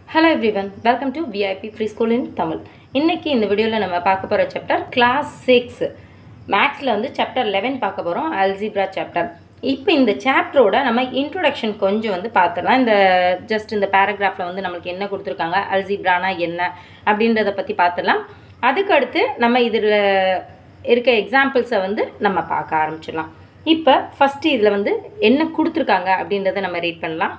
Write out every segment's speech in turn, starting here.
Hello everyone welcome to VIP free school in Tamil இன்னைக்கு இந்த வீடியோவில் நம்ம பார்க்க போகிற சாப்டர் கிளாஸ் சிக்ஸ் மேக்ஸில் வந்து சாப்டர் லெவன் பார்க்க போகிறோம் அல்ஜிப்ரா சாப்டர் இப்போ இந்த சாப்டரோட நம்ம இன்ட்ரோடக்ஷன் கொஞ்சம் வந்து பார்த்துடலாம் இந்த ஜஸ்ட் இந்த பேராகிராஃபில் வந்து நம்மளுக்கு என்ன கொடுத்துருக்காங்க அல்ஜிப்ரானா என்ன அப்படின்றத பற்றி பார்த்துடலாம் அதுக்கு அடுத்து நம்ம இதில் இருக்க எக்ஸாம்பிள்ஸை வந்து நம்ம பார்க்க ஆரம்பிச்சிடலாம் இப்போ ஃபஸ்ட்டு இதில் வந்து என்ன கொடுத்துருக்காங்க அப்படின்றத நம்ம ரீட் பண்ணலாம்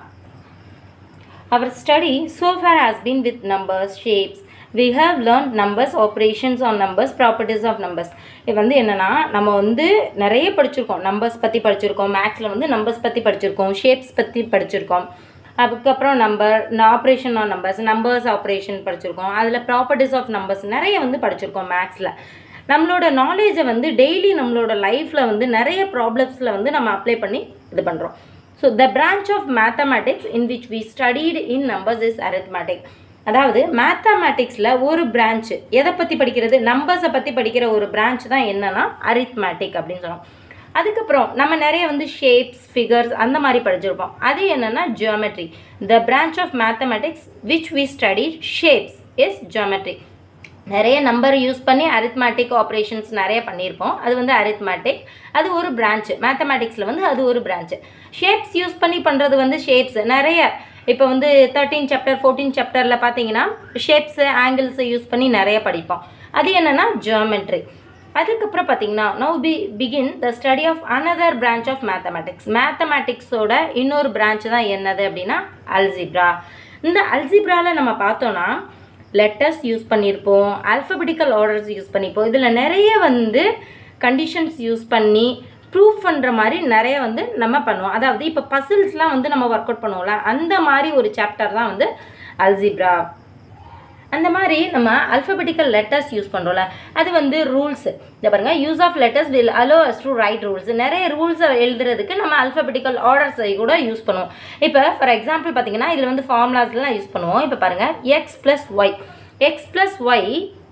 Our study so far has been with numbers, shapes. We have learned numbers, operations on numbers, properties of numbers. இது வந்து என்னென்னா நம்ம வந்து நிறைய படிச்சிருக்கோம் நம்பர்ஸ் பற்றி படிச்சிருக்கோம் மேக்ஸில் வந்து நம்பர்ஸ் பற்றி படிச்சிருக்கோம் ஷேப்ஸ் பற்றி படிச்சிருக்கோம் அதுக்கப்புறம் number operation on numbers numbers operation படிச்சிருக்கோம் அதில் ப்ராப்பர்ட்டிஸ் ஆஃப் நம்பர்ஸ் நிறைய வந்து படிச்சிருக்கோம் மேக்ஸில் நம்மளோட நாலேஜை வந்து டெய்லி நம்மளோட லைஃப்பில் வந்து நிறைய ப்ராப்ளம்ஸில் வந்து நம்ம அப்ளை பண்ணி இது பண்ணுறோம் so the branch of mathematics in which we studied in numbers is arithmetic அதாவது மேத்தமேட்டிக்ஸில் ஒரு பிரான்ச்சு எதை பற்றி படிக்கிறது நம்பர்ஸை பற்றி படிக்கிற ஒரு பிரான்ச் தான் என்னன்னா arithmetic அப்படின்னு சொல்லுவோம் அதுக்கப்புறம் நம்ம நிறைய வந்து ஷேப்ஸ் ஃபிகர்ஸ் அந்த மாதிரி படிச்சிருப்போம் அது என்னென்னா geometry the branch of mathematics which we study shapes is geometry நிறைய நம்பர் யூஸ் பண்ணி அரித்மேட்டிக் ஆப்ரேஷன்ஸ் நிறைய பண்ணியிருப்போம் அது வந்து அரித்மேட்டிக் அது ஒரு பிரான்ச்சு மேத்தமேட்டிக்ஸில் வந்து அது ஒரு பிரான்ச்சு ஷேப்ஸ் யூஸ் பண்ணி பண்ணுறது வந்து ஷேப்ஸ் நிறைய இப்போ வந்து தேர்ட்டீன் சாப்டர் ஃபோர்டீன் சாப்டரில் பார்த்தீங்கன்னா ஷேப்ஸு ஆங்கிள்ஸை யூஸ் பண்ணி நிறைய படிப்போம் அது என்னென்னா ஜியோமெட்ரி அதுக்கப்புறம் பார்த்தீங்கன்னா now be begin the study of another branch of mathematics மேத்தமேட்டிக்ஸோட இன்னொரு பிரான்ச் தான் என்னது அப்படின்னா அல்ஜிப்ரா இந்த அல்ஜிப்ராவில் நம்ம பார்த்தோன்னா லெட்டர்ஸ் யூஸ் பண்ணியிருப்போம் ஆல்ஃபபெட்டிக்கல் ஆர்டர்ஸ் யூஸ் பண்ணியிருப்போம் இதில் நிறைய வந்து கண்டிஷன்ஸ் யூஸ் பண்ணி ப்ரூஃப் பண்ணுற மாதிரி நிறைய வந்து நம்ம பண்ணுவோம் அதாவது இப்போ பசில்ஸ்லாம் வந்து நம்ம ஒர்க் அவுட் பண்ணுவோம்ல அந்த மாதிரி ஒரு சாப்டர் தான் வந்து அல்ஜிப்ரா அந்த மாதிரி நம்ம அல்ஃபபெட்டிக்கல் லெட்டர்ஸ் யூஸ் பண்ணுறோம்ல அது வந்து ரூல்ஸ் இந்த பாருங்கள் use of letters will allow us to write rules நிறைய ரூல்ஸை எழுதுறதுக்கு நம்ம அல்ஃபபெட்டிக்கல் ஆர்டர்ஸை கூட யூஸ் பண்ணுவோம் இப்போ ஃபார் எக்ஸாம்பிள் பார்த்தீங்கன்னா இதில் வந்து ஃபார்முலாஸ்லாம் யூஸ் பண்ணுவோம் இப்போ பாருங்கள் X plus Y X plus Y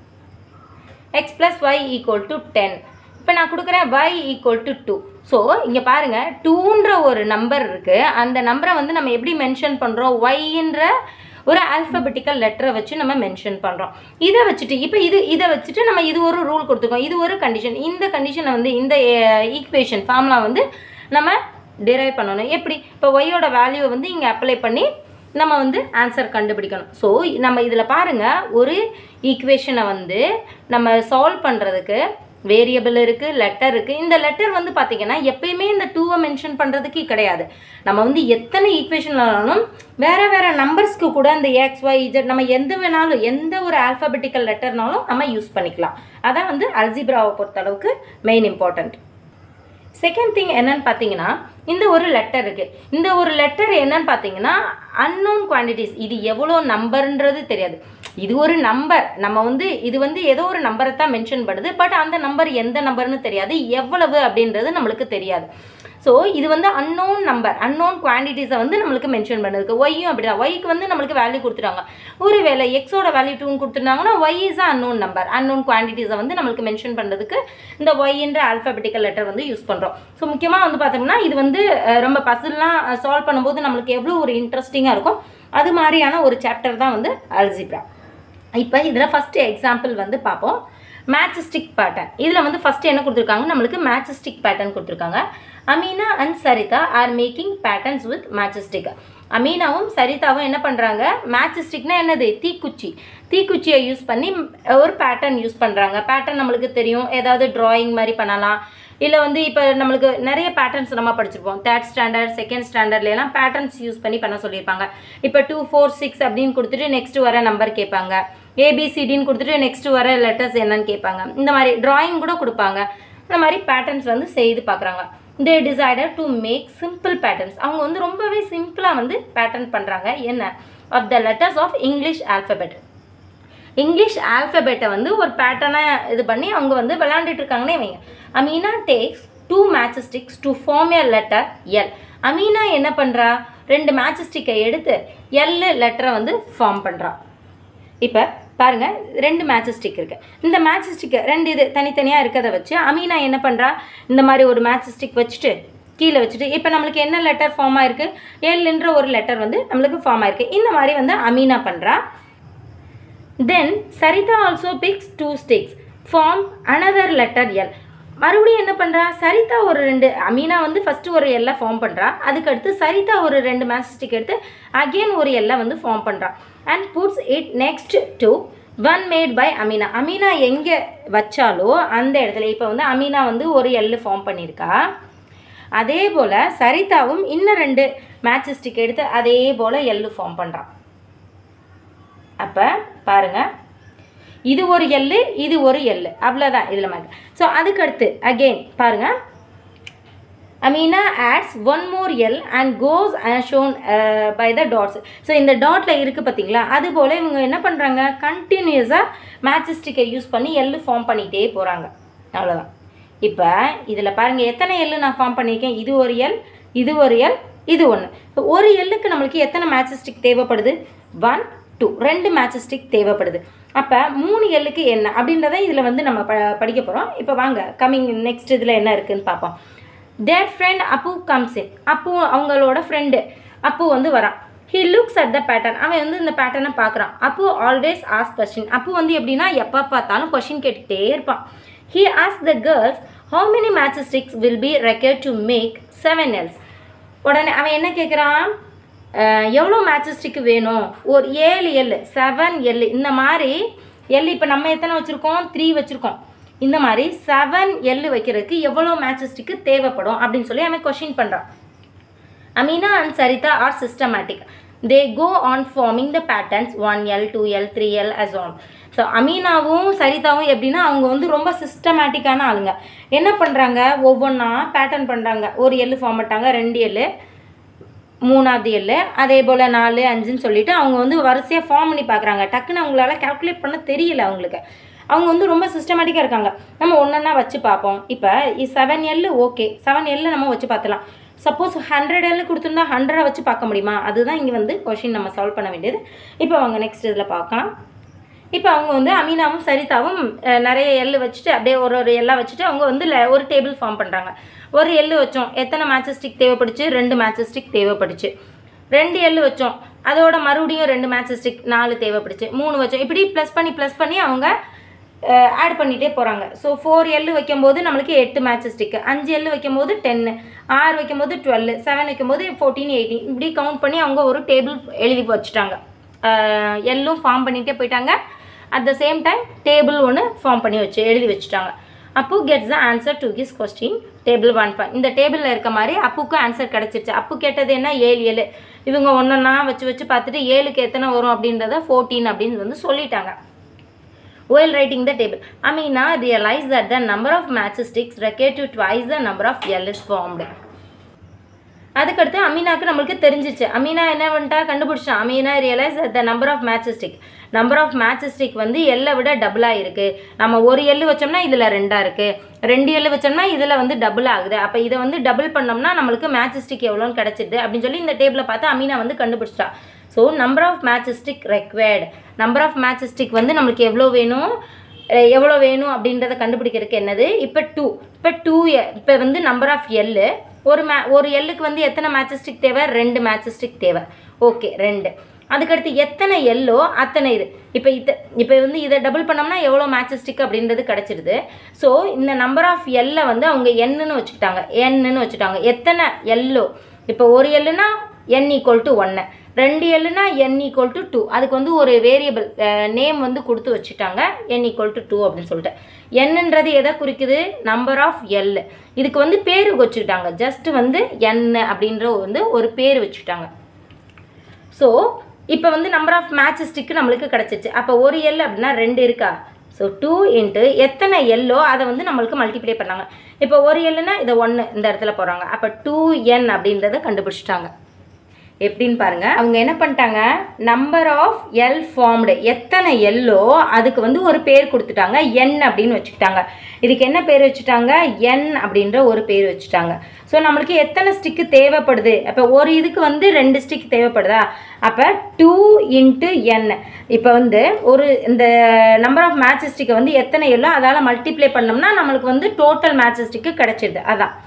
X plus Y equal to ten இப்போ நான் கொடுக்குறேன் y equal to two so இங்கே பாருங்கள் டூன்ற ஒரு நம்பர் இருக்குது அந்த நம்பரை வந்து நம்ம எப்படி மென்ஷன் பண்ணுறோம் ஒய்ன்ற ஒரு ஆல்ஃபபெட்டிக்கல் லெட்டரை வச்சு நம்ம மென்ஷன் பண்ணுறோம் இதை வச்சுட்டு இப்போ இது இதை வச்சுட்டு நம்ம இது ஒரு ரூல் கொடுத்துருக்கோம் இது ஒரு கண்டிஷன் இந்த கண்டிஷனை வந்து இந்த ஈக்குவேஷன் ஃபார்முலா வந்து நம்ம டிரைவ் பண்ணணும் எப்படி இப்போ ஒய்யோட வேல்யூவை வந்து இங்கே அப்ளை பண்ணி நம்ம வந்து ஆன்சர் கண்டுபிடிக்கணும் ஸோ நம்ம இதில் பாருங்கள் ஒரு ஈக்குவேஷனை வந்து நம்ம சால்வ் பண்ணுறதுக்கு வேரியபிள் இருக்குது லெட்டர் இருக்குது இந்த லெட்டர் வந்து பார்த்திங்கன்னா எப்பயுமே இந்த டூவை மென்ஷன் பண்ணுறதுக்கு கிடையாது நம்ம வந்து எத்தனை ஈக்குவேஷன்லாலும் வேறு வேறு நம்பர்ஸ்க்கு கூட இந்த எக்ஸ் ஒய் இஜட் நம்ம எந்த வேணாலும் எந்த ஒரு ஆல்ஃபபெட்டிக்கல் லெட்டர்னாலும் நம்ம யூஸ் பண்ணிக்கலாம் அதான் வந்து அல்ஜிப்ராவை பொறுத்தளவுக்கு மெயின் இம்பார்ட்டண்ட் செகண்ட் திங் என்னன்னு பார்த்தீங்கன்னா இந்த ஒரு லெட்டர் இருக்குது இந்த ஒரு லெட்டர் என்னன்னு பார்த்தீங்கன்னா அன்னோன் குவான்டிட்டிஸ் இது எவ்வளோ நம்பர்ன்றது தெரியாது இது ஒரு நம்பர் நம்ம வந்து இது வந்து ஏதோ ஒரு நம்பரை தான் மென்ஷன் பண்ணுது பட் அந்த நம்பர் எந்த நம்பர்னு தெரியாது எவ்வளவு அப்படின்றது நம்மளுக்கு தெரியாது ஸோ இது வந்து அன்னோன் நம்பர் அன்னோன் குவான்டிட்டிஸை வந்து நம்மளுக்கு மென்ஷன் பண்ணுறதுக்கு ஒய்யும் அப்படி தான் ஒய்க்கு வந்து நம்மளுக்கு வேல்யூ கொடுத்துட்டாங்க ஒரு வேளை எக்ஸோட வேல்யூ டூன்னு கொடுத்துருந்தாங்கன்னா Y is unknown number unknown குவான்டிட்டிஸை வந்து நம்மளுக்கு மென்ஷன் பண்ணுறதுக்கு இந்த ஒய்ன்ற ஆல்ஃபபெட்டிக்கல் லெட்டர் வந்து யூஸ் பண்ணுறோம் ஸோ முக்கியமாக வந்து பார்த்தோம்னா இது வந்து ரொம்ப பசில்லாம் சால்வ் பண்ணும்போது நம்மளுக்கு எவ்வளோ ஒரு இன்ட்ரெஸ்டிங்காக இருக்கும் அது மாதிரியான ஒரு சாப்டர் தான் வந்து அல்ஜிப்ரா இப்போ இதில் ஃபஸ்ட்டு எக்ஸாம்பிள் வந்து பார்ப்போம் மேட்சிஸ்டிக் பேட்டர்ன் இதில் வந்து ஃபஸ்ட்டு என்ன கொடுத்துருக்காங்க நம்மளுக்கு மேட்சிஸ்டிக் பேட்டர்ன் கொடுத்துருக்காங்க Ameena and Sarita are making patterns with matchstick அமீனாவும் சரிதாவும் என்ன பண்ணுறாங்க மேட்சிஸ்டிக்னா என்னது தீக்குச்சி தீக்குச்சியை யூஸ் பண்ணி ஒரு பேட்டர்ன் யூஸ் பண்ணுறாங்க பேட்டர்ன் நம்மளுக்கு தெரியும் ஏதாவது ட்ராயிங் மாதிரி பண்ணலாம் இல்லை வந்து இப்போ நம்மளுக்கு நிறைய பேட்டர்ன்ஸ் நம்ம படிச்சிருப்போம் தேர்ட் ஸ்டாண்டர்ட் செகண்ட் ஸ்டாண்டர்ட்லாம் பேட்டர்ன்ஸ் யூஸ் பண்ணி பண்ண சொல்லியிருப்பாங்க இப்போ டூ ஃபோர் சிக்ஸ் அப்படின்னு கொடுத்துட்டு நெக்ஸ்ட் வர நம்பர் கேட்பாங்க ஏபிசிடின்னு கொடுத்துட்டு நெக்ஸ்ட் வர லெட்டர்ஸ் என்னன்னு கேட்பாங்க இந்த மாதிரி ட்ராயிங் கூட கொடுப்பாங்க இந்த மாதிரி பேட்டர்ன்ஸ் வந்து செய்து பார்க்குறாங்க they decided to make simple patterns அவங்க வந்து ரொம்பவே சிம்பிளாக வந்து பேட்டர்ன் பண்ணுறாங்க என்ன of the letters of English alphabet English ஆல்ஃபபெட்டை வந்து ஒரு பேட்டர்னை இது பண்ணி அவங்க வந்து விளாண்டுட்டு இருக்காங்கன்னே வைங்க Ameena takes two matchsticks to form a letter L Ameena என்ன பண்ணுறா ரெண்டு மேட்ச் ஸ்டிக்கை எடுத்து எல் லெட்டரை வந்து ஃபார்ம் பண்ணுறா இப்போ பாருங்கள் ரெண்டு மேட்ச் ஸ்டிக் இருக்குது இந்த மேட்ச் ஸ்டிக்கு ரெண்டு இது தனித்தனியாக இருக்கிறத வச்சு அமீனா என்ன பண்ணுறா இந்த மாதிரி ஒரு மேட்ச் ஸ்டிக் வச்சுட்டு கீழே வச்சுட்டு இப்போ நம்மளுக்கு என்ன லெட்டர் ஃபார்ம் ஆயிருக்கு எல்ன்ற ஒரு லெட்டர் வந்து நம்மளுக்கு ஃபார்ம் ஆயிருக்கு இந்த மாதிரி வந்து அமீனா பண்ணுறா then Sarita also picks two sticks form another letter L மறுபடியும் என்ன பண்ணுறா சரிதா ஒரு ரெண்டு அமீனா வந்து ஃபஸ்ட்டு ஒரு எல்லை ஃபார்ம் பண்ணுறா அதுக்கடுத்து சரிதா ஒரு ரெண்டு மேட்ச் ஸ்டிக் எடுத்து அகெயின் ஒரு எல்லை வந்து ஃபார்ம் பண்ணுறா and puts it next to one made by Ameena Ameena எங்கே வச்சாலோ அந்த இடத்துல இப்போ வந்து அமீனா வந்து ஒரு எல்லு ஃபார்ம் பண்ணியிருக்கா அதே போல் சரிதாவும் இன்னும் ரெண்டு மேட்ச் ஸ்டிக் எடுத்து அதே போல் எல்லு ஃபார்ம் பண்ணுறான் அப்போ பாருங்கள் இது ஒரு எல்லு இது ஒரு எல்லு அவ்வளோதான் இதில் மாதிரி ஸோ அதுக்கடுத்து அகெயின் பாருங்கள் Ameena adds one more L and goes shown by the dots so இந்த டாட்டில் இருக்குது பார்த்தீங்களா அது போல் இவங்க என்ன பண்ணுறாங்க கண்டினியூஸாக மேட்சிஸ்டிக்கை யூஸ் பண்ணி எல்லு ஃபார்ம் பண்ணிகிட்டே போகிறாங்க அவ்வளோதான் இப்போ இதில் பாருங்கள் எத்தனை எல்லு நான் ஃபார்ம் பண்ணியிருக்கேன் இது ஒரு எல் இது ஒரு எல் இது ஒன்று ஸோ ஒரு எல்லுக்கு நம்மளுக்கு எத்தனை மேட்சிஸ்டிக் தேவைப்படுது ஒன் டூ ரெண்டு மேட்சிஸ்டிக் தேவைப்படுது அப்போ மூணு எல்லுக்கு என்ன அப்படின்றத இதில் வந்து நம்ம ப படிக்க போகிறோம் இப்போ வாங்க கம்மிங் நெக்ஸ்ட் இதில் என்ன இருக்குதுன்னு பார்ப்போம் தேர் ஃப்ரெண்ட் அப்பு கம்ஸ் இன் அப்பு அவங்களோட ஃப்ரெண்டு அப்பு வந்து வரான் he looks at the pattern அவன் வந்து இந்த பேட்டர்னை பார்க்குறான் அப்பு ஆல்வேஸ் ஆஸ் கொஷின் அப்பு வந்து எப்படின்னா எப்போ பார்த்தாலும் கொஷின் கேட்டுகிட்டே இருப்பான் ஹி ஆஸ் the girls how many matchsticks will be required to make seven Ls உடனே அவன் என்ன கேட்குறான் எவ்வளோ மேட்சஸ்டிக்கு வேணும் ஒரு ஏழு எல் செவன் எல் இந்த மாதிரி எல் இப்போ நம்ம எத்தனை வச்சுருக்கோம் த்ரீ வச்சுருக்கோம் இந்த மாதிரி செவன் எல் வைக்கிறதுக்கு எவ்வளோ மேட்சஸ்டிக்கு தேவைப்படும் அப்படின்னு சொல்லி அவன் கொஷின் பண்ணுறான் Ameena and Sarita are systematic they go on forming the patterns one L two L three L as on so அமீனாவும் சரிதாவும் எப்படின்னா அவங்க வந்து ரொம்ப சிஸ்டமேட்டிக்கான ஆளுங்க என்ன பண்ணுறாங்க ஒவ்வொன்றா பேட்டர்ன் பண்ணுறாங்க ஒரு எள்ளு ஃபார்ம் பண்ணிட்டாங்க ரெண்டு எள்ளு மூணாவது எள்ளு அதே போல் நாலு அஞ்சுன்னு சொல்லிட்டு அவங்க வந்து வரிசையாக ஃபார்ம் பண்ணி பார்க்குறாங்க டக்குன்னு அவங்களால கால்குலேட் பண்ண தெரியல அவங்களுக்கு அவங்க வந்து ரொம்ப சிஸ்டமேட்டிக்காக இருக்காங்க நம்ம ஒன்றா வச்சு பார்ப்போம் இப்போ seven L okay seven L நம்ம வச்சு பார்த்துலாம் சப்போஸ் ஹண்ட்ரட் எல்லு கொடுத்துருந்தா ஹண்ட்ரடை வச்சு பார்க்க முடியுமா அதுதான் இங்கே வந்து கொஷின் நம்ம சால்வ் பண்ண வேண்டியது இப்போ அவங்க நெக்ஸ்ட் இதில் பார்க்கலாம் இப்போ அவங்க வந்து அமீனாவும் சரிதாவும் அஹ், நிறைய எள்ளு வச்சுட்டு அப்படியே ஒரு ஒரு எல்லாம் வச்சுட்டு அவங்க வந்து ல- ஒரு டேபிள் ஃபார்ம் பண்ணுறாங்க ஒரு எள்ளு வச்சோம் எத்தனை மேட்சஸ்டிக் தேவைப்படுச்சு ரெண்டு மேட்சஸ்டிக் தேவைப்படுச்சு ரெண்டு எள்ளு வச்சோம் அதோட மறுபடியும் ரெண்டு மேட்சஸ்டிக் நாலு தேவைப்படுச்சு மூணு வச்சோம் இப்படி ப்ளஸ் பண்ணி ப்ளஸ் பண்ணி அவங்க ஆட் பண்ணிகிட்டே போகிறாங்க ஸோ ஃபோர் எல்லு வைக்கும்போது நம்மளுக்கு எட்டு மேட்சஸ் ஸ்டிக்கு அஞ்சு எல்லு வைக்கும்போது டென்னு ஆறு வைக்கும்போது டுவெல் செவன் வைக்கும்போது ஃபோர்டீன் எயிட்டீன் இப்படி கவுண்ட் பண்ணி அவங்க ஒரு டேபிள் எழுதி வச்சுட்டாங்க எல்லும் ஃபார்ம் பண்ணிகிட்டே போயிட்டாங்க at the same time table ஒன்று ஃபார்ம் பண்ணி வச்சு எழுதி வச்சுட்டாங்க Appu gets the answer to his question table one five இந்த டேபிளில் இருக்க மாதிரி அப்புக்கு ஆன்சர் கிடச்சிருச்சு அப்பு கேட்டது என்ன ஏழு ஏழு இவங்க ஒன்றொன்னா வச்சு வச்சு பார்த்துட்டு ஏழுக்கு எத்தனை வரும் அப்படின்றத ஃபோர்டீன் அப்படின்னு வந்து சொல்லிட்டாங்க While writing the table, Amina realized that the number of matchsticks required to twice the number of L is formed. அதுக்கடுத்து அமீனாக்கு நம்மளுக்கு தெரிஞ்சிச்சு அமீனா என்ன பண்ணிட்டா கண்டுபிடிச்சா Ameena realise the number of matchstick number of matchstick வந்து எல்லை விட டபுளாக இருக்குது நம்ம ஒரு எள்ளு வச்சோம்னா இதில் ரெண்டாக இருக்குது ரெண்டு எள்ளு வச்சோம்னா இதில் வந்து டபுள் ஆகுது அப்போ இதை வந்து டபுள் பண்ணோம்னா நம்மளுக்கு மேட்சஸ்டிக் எவ்வளோன்னு கிடச்சிது அப்படின்னு சொல்லி இந்த டேபிளை பார்த்து அமீனா வந்து கண்டுபிடிச்சிட்டா so number of matchstick required number of matchstick வந்து நம்மளுக்கு எவ்வளோ வேணும் அஹ் எவ்வளோ வேணும் அப்படின்றத கண்டுபிடிக்கிறதுக்கு என்னது இப்போ டூ இப்போ டூ இப்போ வந்து நம்பர் ஆஃப் எல்லு ஒரு மே ஒரு எல்லுக்கு வந்து எத்தனை மேட்சஸ்டிக் தேவை ரெண்டு மேட்சஸ்டிக் தேவை ஓகே ரெண்டு அதுக்கடுத்து எத்தனை எல்லோ அத்தனை இது இப்போ இதை இப்போ வந்து இதை டபுள் பண்ணோம்னா எவ்வளோ மேட்சஸ்டிக் அப்படின்றது கிடச்சிருது ஸோ இந்த நம்பர் ஆஃப் எல்லை வந்து அவங்க என்னன்னு வச்சுக்கிட்டாங்க என்னன்னு வச்சுட்டாங்க எத்தனை எல்லோ இப்போ ஒரு எல்லுனா என் ஈக்குவல் டு ஒன்று ரெண்டு எல்லுனா என் ஈக்குவல் டு டூ அதுக்கு வந்து ஒரு வேரியபிள் நேம் வந்து கொடுத்து வச்சுட்டாங்க என் ஈக்குவல் டு டூ அப்படின்னு சொல்லிட்டு என்னன்றது எதை குறிக்குது நம்பர் ஆஃப் எல் இதுக்கு வந்து பேர் வச்சுக்கிட்டாங்க ஜஸ்ட் வந்து என் அப்படின்ற வந்து ஒரு பேர் வச்சுக்கிட்டாங்க ஸோ இப்போ வந்து நம்பர் ஆஃப் மேட்சஸ்டிக்கு நம்மளுக்கு கிடச்சிச்சு அப்போ ஒரு எல் அப்படின்னா ரெண்டு இருக்கா ஸோ டூ இன்ட்டு எத்தனை எல்லோ அதை வந்து நம்மளுக்கு மல்டிப்ளை பண்ணாங்க இப்போ ஒரு எல்லுனா இதை ஒன்று இந்த இடத்துல போகிறாங்க அப்போ டூ என் அப்படின்றத கண்டுபிடிச்சிட்டாங்க எப்படின்னு பாருங்க அவங்க என்ன பண்ணிட்டாங்க நம்பர் ஆஃப் எல் ஃபார்ம்டு எத்தனை எல்லோ அதுக்கு வந்து ஒரு பேர் கொடுத்துட்டாங்க என் அப்படின்னு வச்சுக்கிட்டாங்க இதுக்கு என்ன பேர் வச்சுட்டாங்க என் அப்படின்ற ஒரு பேர் வச்சுட்டாங்க ஸோ நம்மளுக்கு எத்தனை ஸ்டிக்கு தேவைப்படுது அப்போ ஒரு இதுக்கு வந்து ரெண்டு ஸ்டிக் தேவைப்படுதா அப்போ டூ இன்ட்டு என் இப்போ வந்து ஒரு இந்த நம்பர் ஆஃப் மேட்ச் ஸ்டிக்கை வந்து எத்தனை எல்லோ அதால் மல்டிப்ளை பண்ணோம்னா நம்மளுக்கு வந்து டோட்டல் மேட்ச் ஸ்டிக்கு கிடச்சிடுது அதான்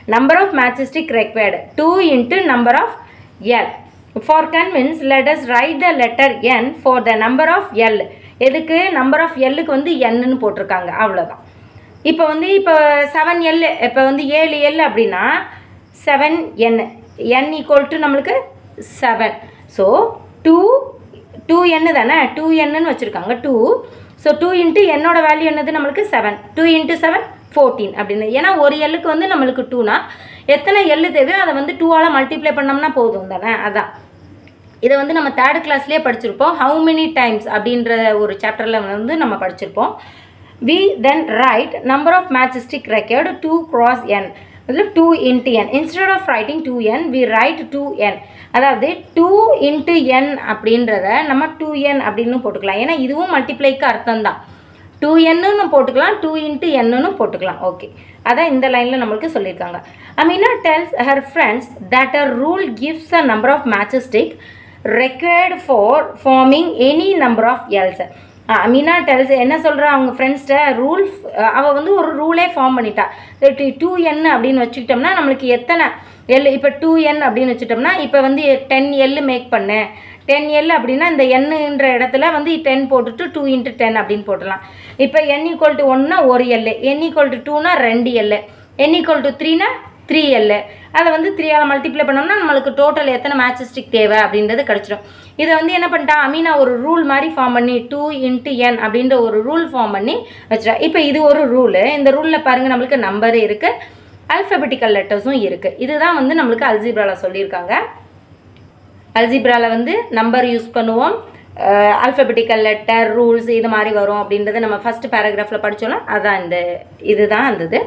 number of match stick required to into number of L for convenience let us write the letter N for the number of L எதுக்கு நம்பர் ஆஃப் எல்லுக்கு வந்து என்னன்னு போட்டிருக்காங்க அவ்வளோதான் இப்போ வந்து இப்போ செவன் எல் இப்போ வந்து ஏழு எல் அப்படின்னா seven N N equal to நம்மளுக்கு செவன் ஸோ டூ டூ என்னு தானே டூ என்னன்னு வச்சுருக்காங்க டூ ஸோ டூ இன்ட்டு என்னோட வேல்யூ என்னது நம்மளுக்கு seven two into seven fourteen அப்படின்னு ஏன்னா ஒரு எல்லுக்கு வந்து நம்மளுக்கு டூனா எத்தனை எள்ளு தேவையோ அதை வந்து டூவால் மல்டிப்ளை பண்ணோம்னா போதும் தானே அதான் இதை வந்து நம்ம தேர்ட் கிளாஸ்லேயே படிச்சிருப்போம் ஹவு மெனி டைம்ஸ் அப்படின்ற ஒரு சாப்டரில் வந்து நம்ம படிச்சிருப்போம் we then write number of matchstick required two cross N அதில் two into N instead of writing two N we write two N அதாவது டூ இன்ட்டு என் அப்படின்றத நம்ம டூ என் அப்படின்னு போட்டுக்கலாம் ஏன்னா இதுவும் மல்டிப்ளைக்கு அர்த்தம் தான் டூ என்னன்னு போட்டுக்கலாம் டூ இன்ட்டு என்னன்னு போட்டுக்கலாம் ஓகே அதான் இந்த லைனில் நம்மளுக்கு சொல்லியிருக்காங்க Ameena tells her friends that a rule gives a number of matchstick required for forming any number of Ls Ameena tells என்ன சொல்கிறா அவங்க ஃப்ரெண்ட்ஸ்கிட்ட ரூல் அவள் வந்து ஒரு ரூலே ஃபார்ம் பண்ணிட்டா டூ என் அப்படின்னு வச்சுக்கிட்டோம்னா நம்மளுக்கு எத்தனை எல் இப்போ டூ என் அப்படின்னு வச்சுட்டோம்னா இப்போ வந்து டென் எல் மேக் பண்ணு டென் எல் அப்படின்னா இந்த எண்ணுன்ற இடத்துல வந்து டென் போட்டுட்டு டூ இன்ட்டு டென் அப்படின்னு போட்டுடலாம் இப்போ என் ஈக்குவல் டு ஒன்னா ஒரு எல் என் ஈக்குவல் டு டூனா ரெண்டு எல் என் ஈக்குவல் டு த்ரீனா த்ரீ எல் அதை வந்து த்ரீயால் மல்டிப்ளை பண்ணோம்னா நம்மளுக்கு டோட்டல் எத்தனை மேட்சஸ்டிக் தேவை அப்படின்றது கிடச்சிடும் இதை வந்து என்ன பண்ணிட்டா அமீனா ஒரு ரூல் மாதிரி ஃபார்ம் பண்ணி டூ இன்ட்டு என் அப்படின்ற ஒரு ரூல் ஃபார்ம் பண்ணி வச்சிட்டா இப்போ இது ஒரு ரூலு இந்த ரூலில் பாருங்கள் நம்மளுக்கு நம்பர் இருக்குது அல்ஃபபெட்டிக்கல் லெட்டர்ஸும் இருக்குது இதுதான் வந்து நம்மளுக்கு அல்ஜிப்ராவில் சொல்லியிருக்காங்க அல்ஜிப்ராவில் வந்து நம்பர் யூஸ் பண்ணுவோம் அல்ஃபபெட்டிக்கல் லெட்டர் ரூல்ஸ் இது மாதிரி வரும் அப்படின்றத நம்ம ஃபஸ்ட் பேராகிராஃபில் படித்தோம்னா அதான் இந்த இதுதான் அந்த இது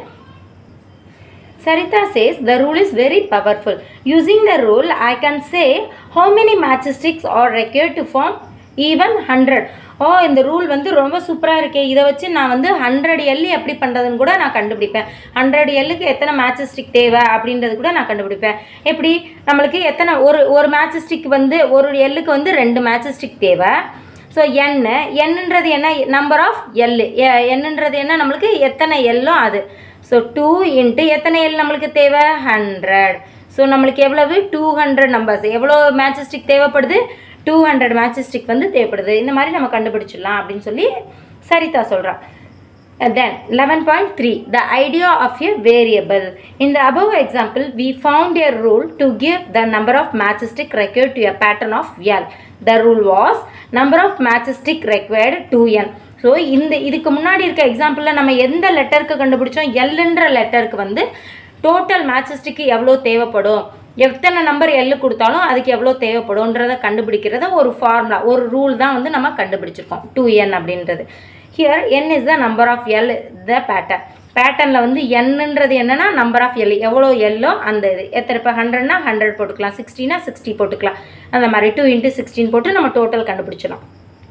Sarita says the rule is very powerful. Using the rule, I can say how many matchsticks are required to form even 100. ஓ இந்த ரூல் வந்து ரொம்ப சூப்பராக இருக்கே இதை வச்சு நான் வந்து ஹண்ட்ரட் எல்லு எப்படி பண்ணுறதுன்னு கூட நான் கண்டுபிடிப்பேன் ஹண்ட்ரட் எல்லுக்கு எத்தனை மேட்ச் ஸ்டிக் தேவை அப்படின்றது கூட நான் கண்டுபிடிப்பேன் எப்படி நம்மளுக்கு எத்தனை ஒரு ஒரு மேட்ச் ஸ்டிக் வந்து ஒரு எல்லுக்கு வந்து ரெண்டு மேட்ச் ஸ்டிக் தேவை ஸோ என் என்னன்றது என்ன நம்பர் ஆஃப் எல்லு என்னன்றது என்ன நம்மளுக்கு எத்தனை எல்லோ அது ஸோ டூ இன்ட்டு எத்தனை எல் நம்மளுக்கு தேவை ஹண்ட்ரட் ஸோ நம்மளுக்கு எவ்வளவு டூ ஹண்ட்ரட் நம்பர்ஸ் எவ்வளோ மேட்சஸ்டிக் தேவைப்படுது டூ ஹண்ட்ரட் மேட்சஸ்டிக் வந்து தேவைப்படுது இந்த மாதிரி நம்ம கண்டுபிடிச்சிடலாம் அப்படின்னு சொல்லி சரிதா சொல்கிறான் then 11.3 the idea of a variable in the above example we found a rule to give the number of matchstick required to a pattern of L the rule was number of matchstick required 2n so இந்த இதுக்கு முன்னாடி இருக்க எக்ஸாம்பிளில் நம்ம எந்த லெட்டருக்கு கண்டுபிடிச்சோம் எல்லுன்ற லெட்டருக்கு வந்து total மேட்சஸ்டிக்கு எவ்வளோ தேவைப்படும் எத்தனை நம்பர் எல்லு கொடுத்தாலும் அதுக்கு எவ்வளோ தேவைப்படும்ன்றதை கண்டுபிடிக்கிறத ஒரு ஃபார்முலா ஒரு ரூல் தான் வந்து நம்ம கண்டுபிடிச்சிருக்கோம் டூ என் அப்படின்றது here n is the number of L the pattern பேட்டர்னில் வந்து என்னன்றது என்னன்னா நம்பர் ஆஃப் எல் எவ்வளோ எல்லோ அந்த இது எத்தனை இப்போ ஹண்ட்ரட்னா ஹண்ட்ரட் போட்டுக்கலாம் சிக்ஸ்டினா சிக்ஸ்டி போட்டுக்கலாம் அந்த மாதிரி டூ இன்ட்டு சிக்ஸ்டீன் போட்டு நம்ம டோட்டல் கண்டுபிடிச்சிடலாம்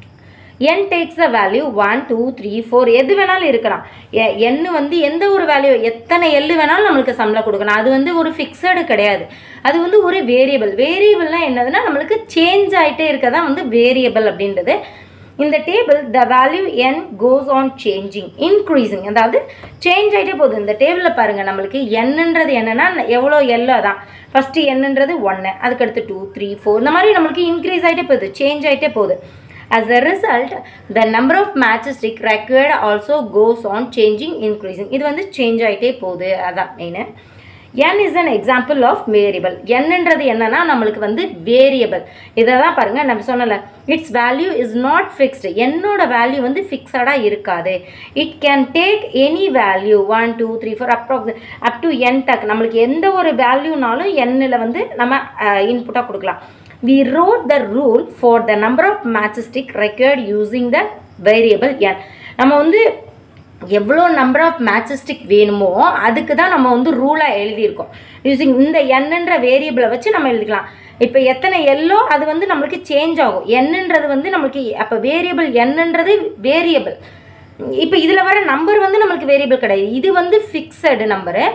n takes the value one two three four எது வேணாலும் இருக்கலாம் எண்ணு வந்து எந்த ஒரு வேல்யூ எத்தனை எள்ளு வேணாலும் நம்மளுக்கு சம்பளம் கொடுக்கணும் அது வந்து ஒரு ஃபிக்ஸடு கிடையாது அது வந்து ஒரு வேரியபிள் வேரியபிள்னால் என்னதுன்னா நம்மளுக்கு சேஞ்ச் ஆகிட்டே இருக்கதான் வந்து வேரியபிள் அப்படின்றது இந்த table the value n goes on changing increasing அதாவது சேஞ்ச் ஆகிட்டே போகுது இந்த டேபிளில் பாருங்கள் நம்மளுக்கு என்னன்றது என்னென்னா எவ்வளோ எல்லோ தான் ஃபஸ்ட்டு என்னன்றது ஒன்று அதுக்கடுத்து டூ த்ரீ ஃபோர் இந்த மாதிரி நம்மளுக்கு இன்க்ரீஸ் ஆகிட்டே போகுது சேஞ்ச் ஆகிட்டே போகுது As a result, the number of matchstick required also goes on changing, increasing. இது வந்து சேஞ்ச் ஆகிட்டே போகுது அதான் main n is an example of variable என்னன்றது என்னன்னா நம்மளுக்கு வந்து வேரியபிள் இதை தான் பாருங்கள் நம்ம சொன்னல it's value is not fixed என்னோட வேல்யூ வந்து ஃபிக்ஸடாக இருக்காது it can take any value one two three four approx up to n டக் நம்மளுக்கு எந்த ஒரு வேல்யூனாலும் எண்ணில் வந்து நம்ம இன்புட்டாக கொடுக்கலாம் we wrote the rule for the number of matchstick required using the variable n நம்ம வந்து எவ்வளோ நம்பர் ஆஃப் மேட்சஸ்டிக் வேணுமோ அதுக்கு தான் நம்ம வந்து ரூலாக எழுதியிருக்கோம் யூஸிங் இந்த என்னன்ற வேரியபிளை வச்சு நம்ம எழுதிக்கலாம் இப்போ எத்தனை எல்லோ அது வந்து நம்மளுக்கு சேஞ்ச் ஆகும் என்னன்றது வந்து நம்மளுக்கு அப்போ வேரியபிள் என்னன்றது வேரியபிள் இப்போ இதில் வர நம்பர் வந்து நம்மளுக்கு வேரியபிள் கிடையாது இது வந்து ஃபிக்ஸடு நம்பரு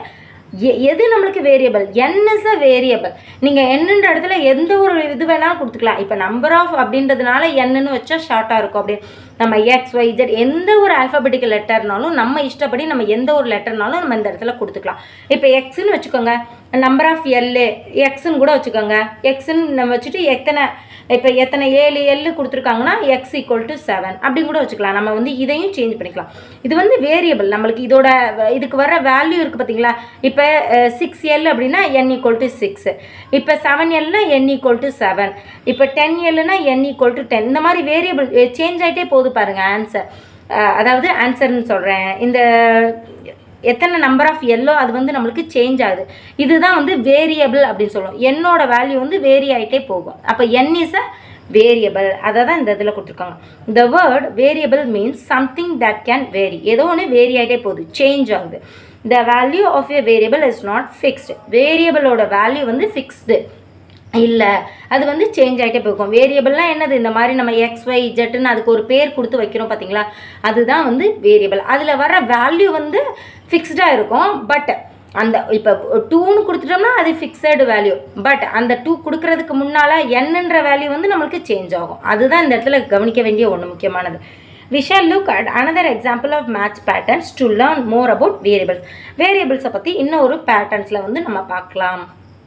எ- எது நம்மளுக்கு variable n is a variable நீங்கள் என்னன்ற இடத்துல எந்த ஒரு இது வேணாலும் கொடுத்துக்கலாம் இப்போ நம்பர் ஆஃப் அப்படின்றதுனால என்னன்னு வச்சா ஷார்ட்டாக இருக்கும் அப்படி நம்ம எக்ஸ் ஒய் ஜெட் எந்த ஒரு ஆல்ஃபபெட்டிக்கல் லெட்டர்னாலும் நம்ம இஷ்டப்படி நம்ம எந்த ஒரு லெட்டர்னாலும் நம்ம இந்த இடத்துல கொடுத்துக்கலாம் இப்போ எக்ஸ்ன்னு வச்சுக்கோங்க நம்பர் ஆஃப் எல்லு எக்ஸ்ன்னு கூட வச்சுக்கோங்க எக்ஸ்ன்னு நம்ம வச்சுட்டு எத்தனை இப்போ எத்தனை ஏழு எல்லு கொடுத்துருக்காங்கன்னா எக்ஸ் ஈக்குவல் டு செவன் அப்படி கூட வச்சுக்கலாம் நம்ம வந்து இதையும் சேஞ்ச் பண்ணிக்கலாம் இது வந்து வேரியபிள் நம்மளுக்கு இதோட வ- இதுக்கு வர வேல்யூ இருக்குது பார்த்தீங்களா இப்போ சிக்ஸ் எல் அப்படின்னா என் ஈக்குவல் டு சிக்ஸ் இப்போ செவன் எல்னா என் ஈக்குவல் டு செவன் இப்போ டென் எல்லுனா என் ஈக்குவல் டு டென் இந்த மாதிரி வேரியபிள் சேஞ்ச் ஆகிட்டே போகுது பாருங்கள் ஆன்சர் அதாவது ஆன்சர்னு சொல்கிறேன் இந்த எத்தனை நம்பர் ஆஃப் எல்லோ அது வந்து நம்மளுக்கு சேஞ்ச் ஆகுது இதுதான் வந்து வேரியபிள் அப்படின்னு சொல்லுவோம் என்னோட வேல்யூ வந்து வேரி ஆகிட்டே போகும் அப்போ என் இஸ் அ வேரியபிள் அதை தான் இந்த இதில் கொடுத்துருக்காங்க the word variable means something that can vary ஏதோ ஒன்று வேரி ஆகிட்டே போகுது சேஞ்ச் ஆகுது the value of a variable is not fixed வேரியபிளோட வேல்யூ வந்து ஃபிக்ஸ்டு இல்லை அது வந்து சேஞ்ச் ஆகிட்டே போகும் வேரியபிள்லாம் என்னது இந்த மாதிரி நம்ம எக்ஸ் ஒய் ஜெட்டுன்னு அதுக்கு ஒரு பேர் கொடுத்து வைக்கிறோம் பார்த்தீங்களா அதுதான் வந்து வேரியபிள் அதில் வர வேல்யூ வந்து ஃபிக்ஸ்டாக இருக்கும் பட் அந்த இப்போ டூன்னு கொடுத்துட்டோம்னா அது ஃபிக்ஸடு வேல்யூ பட் அந்த டூ கொடுக்கறதுக்கு முன்னால் என்னன்ற வேல்யூ வந்து நம்மளுக்கு சேஞ்ச் ஆகும் அதுதான் இந்த இடத்துல கவனிக்க வேண்டிய ஒன்று முக்கியமானது we shall look at another example of match patterns to learn more about variables வேரியபிள்ஸை பற்றி இன்னொரு பேட்டர்ன்ஸில் வந்து நம்ம பார்க்கலாம்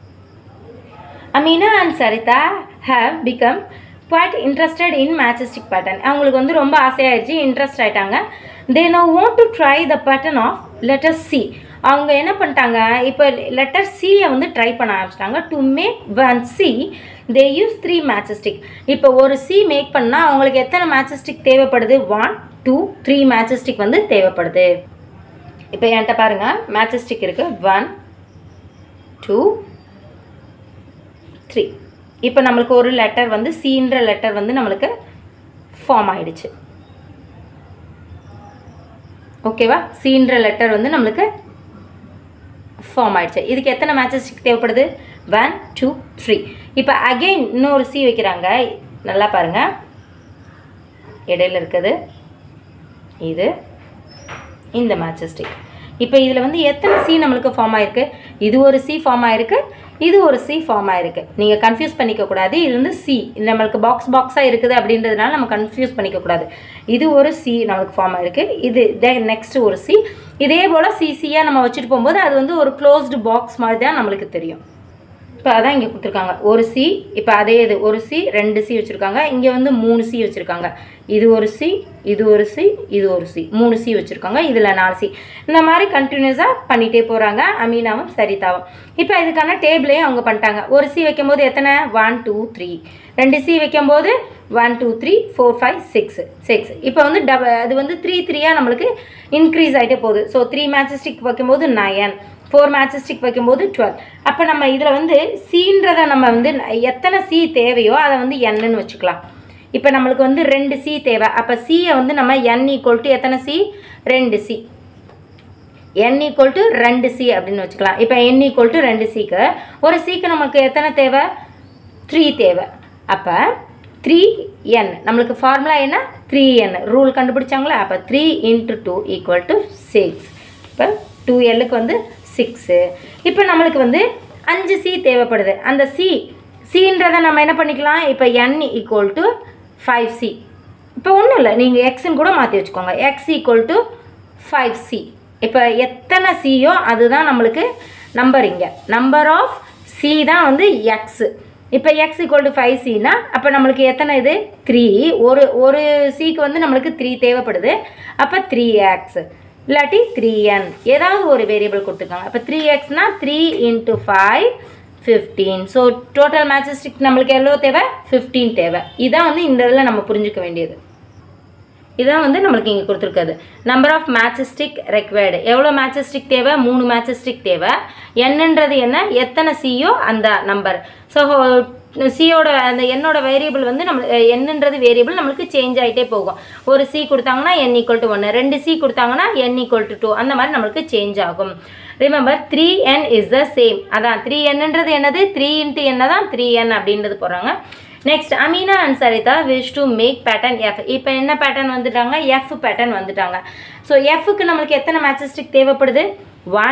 Ameena and Saritha have become quite interested in matchstick pattern அவங்களுக்கு வந்து ரொம்ப ஆசையாயிடுச்சு இன்ட்ரெஸ்ட் ஆயிட்டாங்க they now want to try the pattern of letter C அவங்க என்ன பண்ணிட்டாங்க இப்போ லெட்டர் சியை வந்து ட்ரை பண்ண ஆரம்பிச்சிட்டாங்க to make one C they use three matchstick இப்போ ஒரு சி மேக் பண்ணால் அவங்களுக்கு எத்தனை மேட்சஸ்டிக் தேவைப்படுது ஒன் டூ த்ரீ மேட்சஸ்டிக் வந்து தேவைப்படுது இப்போ என்கிட்ட பாருங்கள் மேட்சஸ்டிக் இருக்குது ஒன் டூ த்ரீ இப்போ நம்மளுக்கு ஒரு லெட்டர் வந்து சீன்ற லெட்டர் வந்து நம்மளுக்கு ஃபார்ம் ஆயிடுச்சு ஓகேவா சீன்ற லெட்டர் வந்து நம்மளுக்கு ஃபார்ம் ஆயிடுச்சு இதுக்கு எத்தனை மேட்சஸ்டிக் தேவைப்படுது ஒன் டூ த்ரீ இப்போ அகெயின் இன்னொரு சி வைக்கிறாங்க நல்லா பாருங்கள் இடையில இருக்குது இது இந்த மேட்சஸ்டிக் இப்போ இதில் வந்து எத்தனை சி நம்மளுக்கு ஃபார்ம் ஆயிருக்கு இது ஒரு சி ஃபார்ம் ஆயிருக்கு இது ஒரு சி ஃபார்ம் ஆயிருக்கு நீங்கள் கன்ஃபியூஸ் பண்ணிக்க கூடாது இது வந்து சி நம்மளுக்கு பாக்ஸ் பாக்ஸாக இருக்குது அப்படின்றதுனால நம்ம கன்ஃபியூஸ் பண்ணிக்க கூடாது இது ஒரு சி நம்மளுக்கு ஃபார்ம் ஆயிருக்கு இது நெக்ஸ்ட் ஒரு சி இதே போல் சிசியாக நம்ம வச்சுட்டு போகும்போது அது வந்து ஒரு க்ளோஸ்டு பாக்ஸ் மாதிரி தான் நம்மளுக்கு தெரியும் இப்போ அதான் இங்கே கொடுத்துருக்காங்க ஒரு சி இப்போ அதே இது ஒரு சி ரெண்டு சி வச்சுருக்காங்க இங்கே வந்து மூணு சி வச்சுருக்காங்க இது ஒரு சி இது ஒரு சி இது ஒரு சி மூணு சி வச்சுருக்காங்க இதில் நாலு சி இந்த மாதிரி கண்டினியூஸாக பண்ணிகிட்டே போகிறாங்க அமீனாவும் சரிதாவும் இப்போ இதுக்கான டேபிளையும் அவங்க பண்ணிட்டாங்க ஒரு சி வைக்கும்போது எத்தனை ஒன் டூ த்ரீ ரெண்டு சி வைக்கும்போது one two three four five six six இப்போ வந்து டப அது வந்து த்ரீ த்ரீயாக நம்மளுக்கு இன்க்ரீஸ் ஆகிட்டே போகுது ஸோ த்ரீ மேட்சஸ்டிக் வைக்கும்போது நயன் ஃபோர் மேட்சஸ்டிக் வைக்கும்போது டுவெல் அப்போ நம்ம இதில் வந்து சீன்றதை நம்ம வந்து எத்தனை சி தேவையோ அதை வந்து என்னன்னு வச்சுக்கலாம் இப்போ நம்மளுக்கு வந்து ரெண்டு சி தேவை அப்போ சியை வந்து நம்ம என் ஈக்குவல் டு எத்தனை சி ரெண்டு சி என் ஈக்குவல் டு ரெண்டு சி அப்படின்னு வச்சுக்கலாம் இப்போ என் ஈக்குவல் டு ரெண்டு சிக்கு ஒரு சிக்கு நமக்கு எத்தனை தேவை த்ரீ தேவை அப்போ த்ரீ என் நம்மளுக்கு ஃபார்முலா என்ன த்ரீ என் ரூல் கண்டுபிடிச்சாங்களா அப்போ three into two equal to six இப்போ டூ எல்லுக்கு வந்து சிக்ஸு இப்போ நம்மளுக்கு வந்து அஞ்சு சி தேவைப்படுது அந்த சி சின்றதை நம்ம என்ன பண்ணிக்கலாம் இப்போ n equal to five C இப்போ ஒன்றும் இல்லை நீங்கள் எக்ஸ்ன்னு கூட மாற்றி வச்சுக்கோங்க X equal to five C இப்போ எத்தனை சியோ அதுதான் நம்மளுக்கு நம்பர் இங்கே நம்பர் ஆஃப் சி தான் வந்து எக்ஸு இப்போ எக்ஸ் ஈக்குவல் டு ஃபைவ் சினா அப்போ நம்மளுக்கு எத்தனை இது த்ரீ ஒரு ஒரு சிக்கு வந்து நம்மளுக்கு த்ரீ தேவைப்படுது அப்போ த்ரீ எக்ஸ் இல்லாட்டி த்ரீ என் ஏதாவது ஒரு வேரியபிள் கொடுத்துருக்காங்க அப்போ த்ரீ எக்ஸ்னால் three into five fifteen so total matchstick நம்மளுக்கு எவ்வளோ தேவை ஃபிஃப்டீன் தேவை இதான் வந்து இந்த இதில் நம்ம புரிஞ்சுக்க வேண்டியது இதான் வந்து நம்மளுக்கு இங்கே கொடுத்துருக்காது நம்பர் ஆஃப் மேட்சஸ்டிக் ரெக்வயர்டு எவ்வளோ மேட்சஸ்டிக் தேவை மூணு மேட்சஸ்டிக் தேவை என்னன்றது என்ன எத்தனை சியோ அந்த நம்பர் ஸோ சியோட அந்த என்னோட வேரியபிள் வந்து நம்ம என்னன்றது வேரியபிள் நம்மளுக்கு சேஞ்ச் ஆகிட்டே போகும் ஒரு சி கொடுத்தாங்கன்னா என் ஈக்குவல் டு ஒன்று ரெண்டு சி கொடுத்தாங்கன்னா என் ஈக்குவல் டு டூ அந்த மாதிரி நம்மளுக்கு சேஞ்ச் ஆகும் remember three n is the same அதான் த்ரீ என்னன்றது என்னது த்ரீ இன்ட்டு என்ன தான் த்ரீ என் அப்படின்றது போடுறாங்க next Ameena and Saritha wish to make pattern F இப்போ என்ன பேட்டர்ன் வந்துட்டாங்க எஃப் பேட்டர்ன் வந்துட்டாங்க ஸோ எஃப்க்கு நம்மளுக்கு எத்தனை மேட்சஸ்டிக் தேவைப்படுது one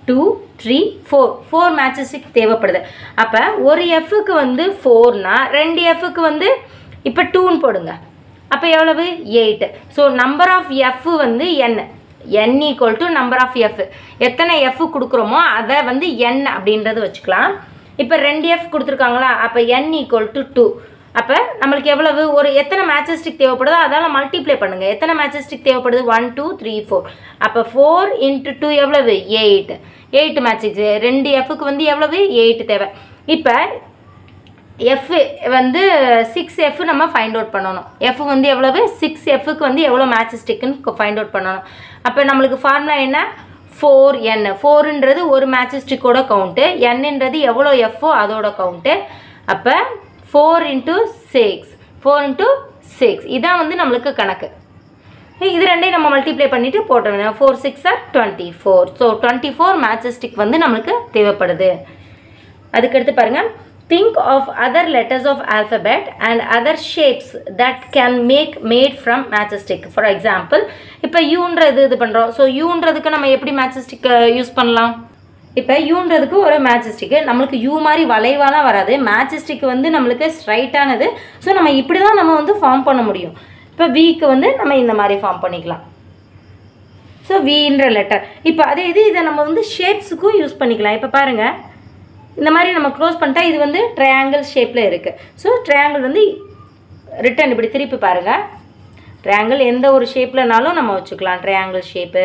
two three four four matchstick தேவைப்படுது அப்போ ஒரு எஃப்க்கு வந்து ஃபோர்னா ரெண்டு எஃப்க்கு வந்து இப்போ டூன்னு போடுங்க அப்போ எவ்வளவு eight so number of F வந்து n N equal to number of F எத்தனை எஃப் கொடுக்குறோமோ அதை வந்து என் அப்படின்றது வச்சுக்கலாம் இப்போ ரெண்டு எஃப் கொடுத்துருக்காங்களா அப்போ என் ஈக்குவல் டு டூ அப்போ நம்மளுக்கு எவ்வளவு ஒரு எத்தனை மேட்சஸ்டிக் தேவைப்படுதோ அதால் மல்டிப்ளை பண்ணுங்கள் எத்தனை மேட்சஸ்டிக் தேவைப்படுது ஒன் டூ த்ரீ ஃபோர் அப்போ ஃபோர் இன்ட்டு டூ எவ்வளவு எயிட் எயிட் மேட்சிக்ஸ் ரெண்டு எஃப்க்கு வந்து எவ்வளவு எயிட் தேவை இப்போ எஃப் வந்து சிக்ஸ் எஃப் நம்ம ஃபைண்ட் அவுட் பண்ணணும் எஃப் வந்து எவ்வளவு சிக்ஸ் எஃப்க்கு வந்து எவ்வளோ மேட்சஸ்டிக்குன்னு ஃபைண்ட் அவுட் பண்ணணும் அப்போ நம்மளுக்கு ஃபார்முலா என்ன ஃபோர் என் ஃபோருன்றது ஒரு மேட்சஸ்டிக்கோட கவுண்ட்டு என்னன்றது எவ்வளோ எஃப்போ அதோட கவுண்ட்டு அப்போ four into six four into six இதான் வந்து நம்மளுக்கு கணக்கு இது ரெண்டையும் நம்ம மல்டிப்ளை பண்ணிவிட்டு போட்டோம் four six or twenty four so twenty four matchstick வந்து நம்மளுக்கு தேவைப்படுது அதுக்கடுத்து பாருங்கள் think of other letters of alphabet and other shapes that can make made from matchstick for example இப்போ யூன்றது இது பண்ணுறோம் ஸோ யூன்றதுக்கு நம்ம எப்படி மேட்சஸ்டிக் யூஸ் பண்ணலாம் இப்போ யூன்றதுக்கு ஒரு மேட்சஸ்டிக்கு நம்மளுக்கு யூ மாதிரி வளைவாலாம் வராது மேட்சஸ்டிக் வந்து நம்மளுக்கு ஸ்ட்ரைட்டானது ஸோ நம்ம இப்படி தான் நம்ம வந்து ஃபார்ம் பண்ண முடியும் இப்போ விக்கு வந்து நம்ம இந்த மாதிரி ஃபார்ம் பண்ணிக்கலாம் ஸோ வின்ற லெட்டர் இப்போ அதே இது இதை நம்ம வந்து ஷேப்ஸுக்கும் யூஸ் பண்ணிக்கலாம் இப்போ பாருங்கள் இந்த மாதிரி நம்ம க்ளோஸ் பண்ணிட்டா இது வந்து ட்ரையாங்கிள் ஷேப்பில் இருக்குது ஸோ ட்ரையாங்கிள் வந்து ரிட்டன் இப்படி திருப்பி பாருங்கள் ட்ரையாங்கிள் எந்த ஒரு ஷேப்லனாலும் நம்ம வச்சுக்கலாம் ட்ரையாங்கிள் ஷேப்பு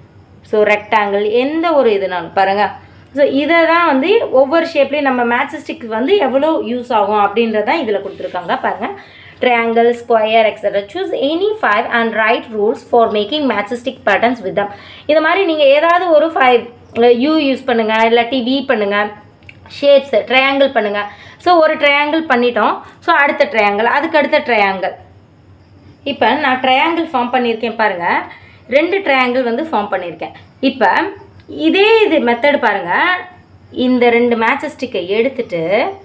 ஸோ ரெக்டாங்கிள் எந்த ஒரு இதுனாலும் பாருங்கள் ஸோ இதை தான் வந்து ஒவ்வொரு ஷேப்லேயும் நம்ம மேட்சஸ்டிக் வந்து எவ்வளோ யூஸ் ஆகும் அப்படின்றதான் இதில் கொடுத்துருக்காங்க பாருங்கள் triangle, square, etc. Choose any five and write rules for making matchstick patterns with them. இது மாதிரி நீங்கள் ஏதாவது ஒரு ஃபைவ் யூ யூஸ் பண்ணுங்கள் இல்லாட்டி வி பண்ணுங்கள் ஷேப்ஸு ட்ரையாங்கிள் பண்ணுங்கள் ஸோ ஒரு ட்ரையாங்கிள் பண்ணிட்டோம் ஸோ அடுத்த ட்ரையாங்கிள் அதுக்கு அடுத்த ட்ரையாங்கிள் இப்போ நான் ட்ரையாங்கிள் ஃபார்ம் பண்ணியிருக்கேன் பாருங்கள் ரெண்டு ட்ரையாங்கிள் வந்து ஃபார்ம் பண்ணியிருக்கேன் இப்போ இதே இது மெத்தட் பாருங்கள் இந்த ரெண்டு மேட்சஸ்டிக்கை எடுத்துட்டு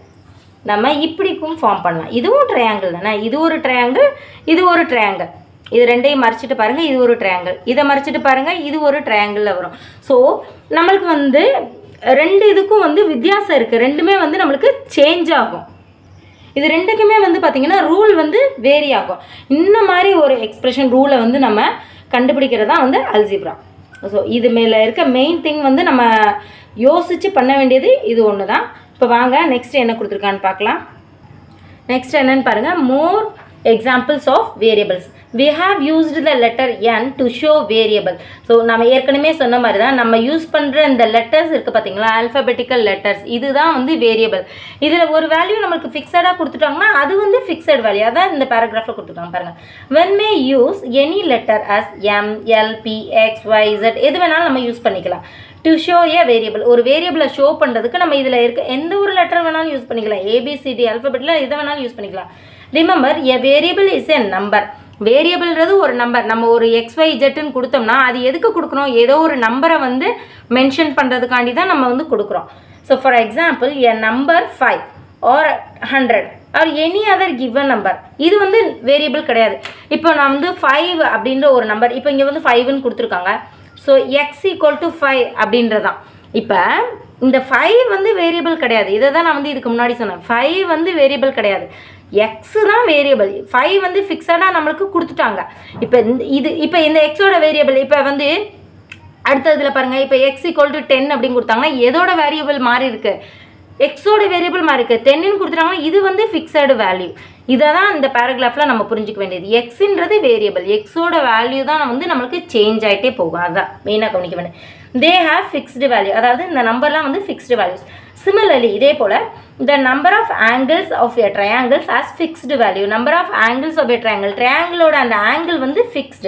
நம்ம இப்படிக்கும் ஃபார்ம் பண்ணலாம் இதுவும் ட்ரையாங்கிள் தானே இது ஒரு ட்ரையாங்கிள் இது ஒரு ட்ரையாங்கிள் இது ரெண்டையும் மறைச்சிட்டு பாருங்கள் இது ஒரு ட்ரையாங்கிள் இதை மறைச்சிட்டு பாருங்கள் இது ஒரு ட்ரையாங்கிளில் வரும் ஸோ நம்மளுக்கு வந்து ரெண்டு இதுக்கும் வந்து வித்தியாசம் இருக்குது ரெண்டுமே வந்து நம்மளுக்கு சேஞ்ச் ஆகும் இது ரெண்டுக்குமே வந்து பார்த்திங்கன்னா ரூல் வந்து வேரி ஆகும் இந்த மாதிரி ஒரு எக்ஸ்பிரஷன் ரூலை வந்து நம்ம கண்டுபிடிக்கிறது தான் வந்து அல்ஜிப்ரா ஸோ இது மேலே இருக்க மெயின் திங் வந்து நம்ம யோசித்து பண்ண வேண்டியது இது ஒன்று தான் இப்போ வாங்க நெக்ஸ்ட் என்ன கொடுத்துருக்கான்னு பார்க்கலாம் நெக்ஸ்ட் என்னன்னு பாருங்கள் more examples of variables we have used the letter n to show variable so நம்ம ஏற்கனவே சொன்ன மாதிரி தான் நம்ம யூஸ் பண்ணுற இந்த லெட்டர்ஸ் இருக்குது பார்த்தீங்களா alphabetical letters இதுதான் வந்து வேரியபிள் இதில் ஒரு வேல்யூ நமக்கு ஃபிக்ஸடாக கொடுத்துட்டாங்கன்னா அது வந்து ஃபிக்ஸட் வேல்யூ அதான் இந்த பேராகிராஃபில் கொடுத்துருக்காங்க பாருங்கள் when may use any letter as m l p x y z எது வேணாலும் நம்ம யூஸ் பண்ணிக்கலாம் டு ஷோ ஏ வேரியபிள் ஒரு வேரியபிளை ஷோ பண்ணுறதுக்கு நம்ம இதில் இருக்க எந்த ஒரு லெட்டர் வேணாலும் யூஸ் பண்ணிக்கலாம் ஏபிசிடி அல்ஃபபெட்டில் எதை வேணாலும் யூஸ் பண்ணிக்கலாம் remember a variable is a number வேரியபிள்ன்றது ஒரு நம்பர் நம்ம ஒரு எக்ஸ்ஒய் ஜெட்டுன்னு கொடுத்தோம்னா அது எதுக்கு கொடுக்குறோம் ஏதோ ஒரு நம்பரை வந்து மென்ஷன் பண்ணுறதுக்காண்டி தான் நம்ம வந்து கொடுக்குறோம் so for example a number five or hundred or any other given number இது வந்து வேரியபிள் கிடையாது இப்போ நான் வந்து ஃபைவ் அப்படின்ற ஒரு நம்பர் இப்போ இங்கே வந்து ஃபைவ்னு கொடுத்துருக்காங்க so X equal to five அப்படின்றதான் இப்போ இந்த ஃபைவ் வந்து வேரியபிள் கிடையாது இதை தான் நான் வந்து இதுக்கு முன்னாடி சொன்னேன் ஃபைவ் வந்து வேரியபிள் கிடையாது எக்ஸு தான் வேரியபிள் ஃபைவ் வந்து ஃபிக்ஸடாக நம்மளுக்கு கொடுத்துட்டாங்க இப்போ இந்த இது இப்போ இந்த எக்ஸோட வேரியபிள் இப்போ வந்து அடுத்ததுல பாருங்கள் இப்போ எக்ஸ் ஈக்குவல் டு டென் அப்படின்னு கொடுத்தாங்கன்னா எதோட வேரியபிள் மாறி இருக்கு எக்ஸோட வேரியபிள் மாறி இருக்கு டென்னு கொடுத்துட்டாங்கன்னா இது வந்து ஃபிக்ஸடு வேல்யூ இதை தான் இந்த பேராகிராஃபில் நம்ம புரிஞ்சுக்க வேண்டியது எக்ஸுன்றது வேரியபிள் எக்ஸோட வேல்யூ தான் வந்து நம்மளுக்கு சேஞ்ச் ஆகிட்டே போகும் அதுதான் மெயினாக கவனிக்க வேண்டியது தே ஹேவ் ஃபிக்ஸ்டு வேல்யூ அதாவது இந்த நம்பர்லாம் வந்து ஃபிக்ஸ்டு வேல்யூஸ் சிமிலர்லி இதே போல் the number of angles of a triangles has fixed value number of angles of a triangle triangleோட அந்த angle வந்து fixed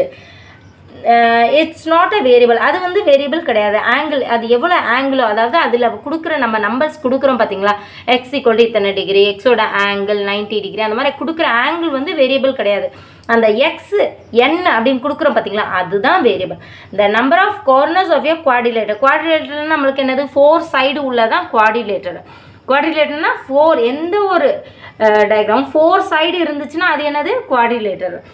it's not a variable அது வந்து வேரியபிள் கிடையாது ஆங்கிள் அது எவ்வளோ ஆங்கிளோ அதாவது அதில் கொடுக்குற நம்ம நம்பர்ஸ் கொடுக்குறோம் பார்த்தீங்களா எக்ஸ் ஈக்குவல் இத்தனை டிகிரி எக்ஸோட ஆங்கிள் நைன்ட்டி டிகிரி அந்த மாதிரி கொடுக்குற ஆங்கிள் வந்து வேரியபிள் கிடையாது அந்த எக்ஸ் என் அப்படின்னு கொடுக்குறோம் பார்த்தீங்களா அதுதான் வேரியபிள் இந்த number of corners of a quadrilateral quadrilateral நம்மளுக்கு என்னது ஃபோர் சைடு உள்ளதான் குவாடிலேட்டர் குவாடிலேட்டர்னா ஃபோர் எந்த ஒரு டயக்ராம் ஃபோர் சைடு இருந்துச்சுன்னா அது என்னது quadrilateral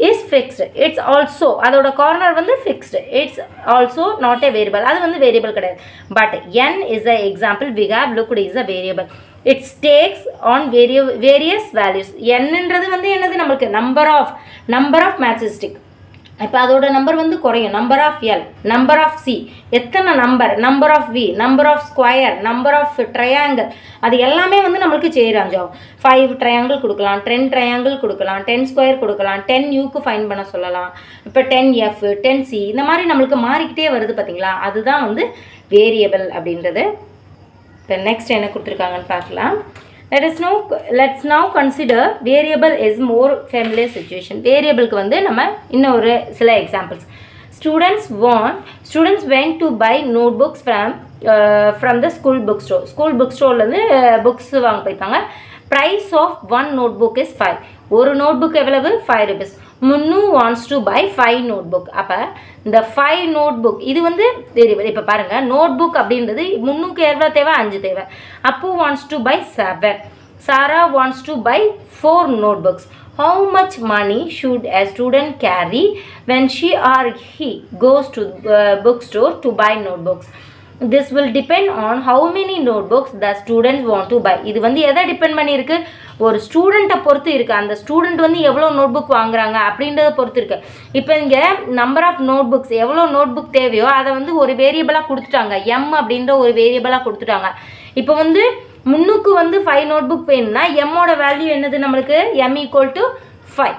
is fixed it's also அதோட கார்னர் வந்து fixed it's also not a variable அது வந்து வேரியபிள் கிடையாது but n is a example we have looked is a variable it's takes on வேரிய வேரியஸ் வேல்யூஸ் என்னன்றது வந்து என்னது நம்மளுக்கு number of number of matchstick இப்போ அதோட நம்பர் வந்து குறையும் number of L number of C எத்தனை number number of V number of square number of triangle அது எல்லாமே வந்து நம்மளுக்கு சேஞ்ச் ஆகும் ஃபைவ் ட்ரையாங்கிள் கொடுக்கலாம் டென் ட்ரையாங்கிள் கொடுக்கலாம் டென் ஸ்கொயர் கொடுக்கலாம் டென் யூக்கு ஃபைன் பண்ண சொல்லலாம் இப்போ டென் எஃப் டென் சி இந்த மாதிரி நம்மளுக்கு மாறிக்கிட்டே வருது பார்த்தீங்களா அதுதான் வந்து வேரியபிள் அப்படின்றது இப்போ நெக்ஸ்ட் என்ன கொடுத்துருக்காங்கன்னு பார்க்கலாம் let us now let's now consider variable is more familiar situation வேரியபிளுக்கு வந்து நம்ம இன்னும் ஒரு சில examples students want students went to buy notebooks from uh, from the school book store school book ஸ்டோர்லேருந்து புக்ஸ் வாங்க போயிருக்காங்க price of one note book is five ஒரு note book எவ்வளவு five rupees Munnu wants to buy five note book அப்போ இந்த five note book இது வந்து variable இப்போ பாருங்கள் நோட் புக் அப்படின்றது முன்னுக்கு எவ்வளோ தேவை அஞ்சு தேவை Appu wants to buy seven Sara wants to buy four note books how much money should a student carry when she or he goes to uh, bookstore to buy notebooks this will depend on how many notebooks the students want to buy இது வந்து எதை depend பண்ணியிருக்கு ஒரு ஸ்டூடெண்ட்டை பொறுத்து இருக்குது அந்த student வந்து எவ்வளோ நோட் புக் வாங்குறாங்க அப்படின்றத பொறுத்து இருக்கு இப்போ இங்கே நம்பர் ஆஃப் நோட் புக்ஸ் எவ்வளோ நோட் புக் தேவையோ அதை வந்து ஒரு வேரியபிளாக கொடுத்துட்டாங்க எம் அப்படின்ற ஒரு வேரியபிளாக கொடுத்துட்டாங்க இப்போ வந்து முன்னுக்கு வந்து ஃபைவ் நோட் புக் வேணும்னா எம்மோட வேல்யூ என்னது நம்மளுக்கு எம் ஈக்குவல் டு ஃபைவ்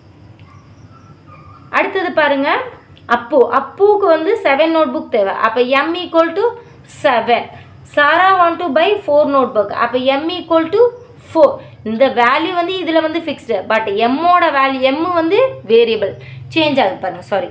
அடுத்தது பாருங்க அப்பு அப்புவுக்கு வந்து செவன் நோட் புக் தேவை அப்போ M equal to seven Sara want to buy four note book அப்போ எம் ஈக்குவல் டு ஃபோர் இந்த வேல்யூ வந்து இதில் வந்து ஃபிக்ஸ்டு பட் எம்மோட வேல்யூ எம் வந்து வேரியபிள் சேஞ்ச் ஆகுது பாருங்க sorry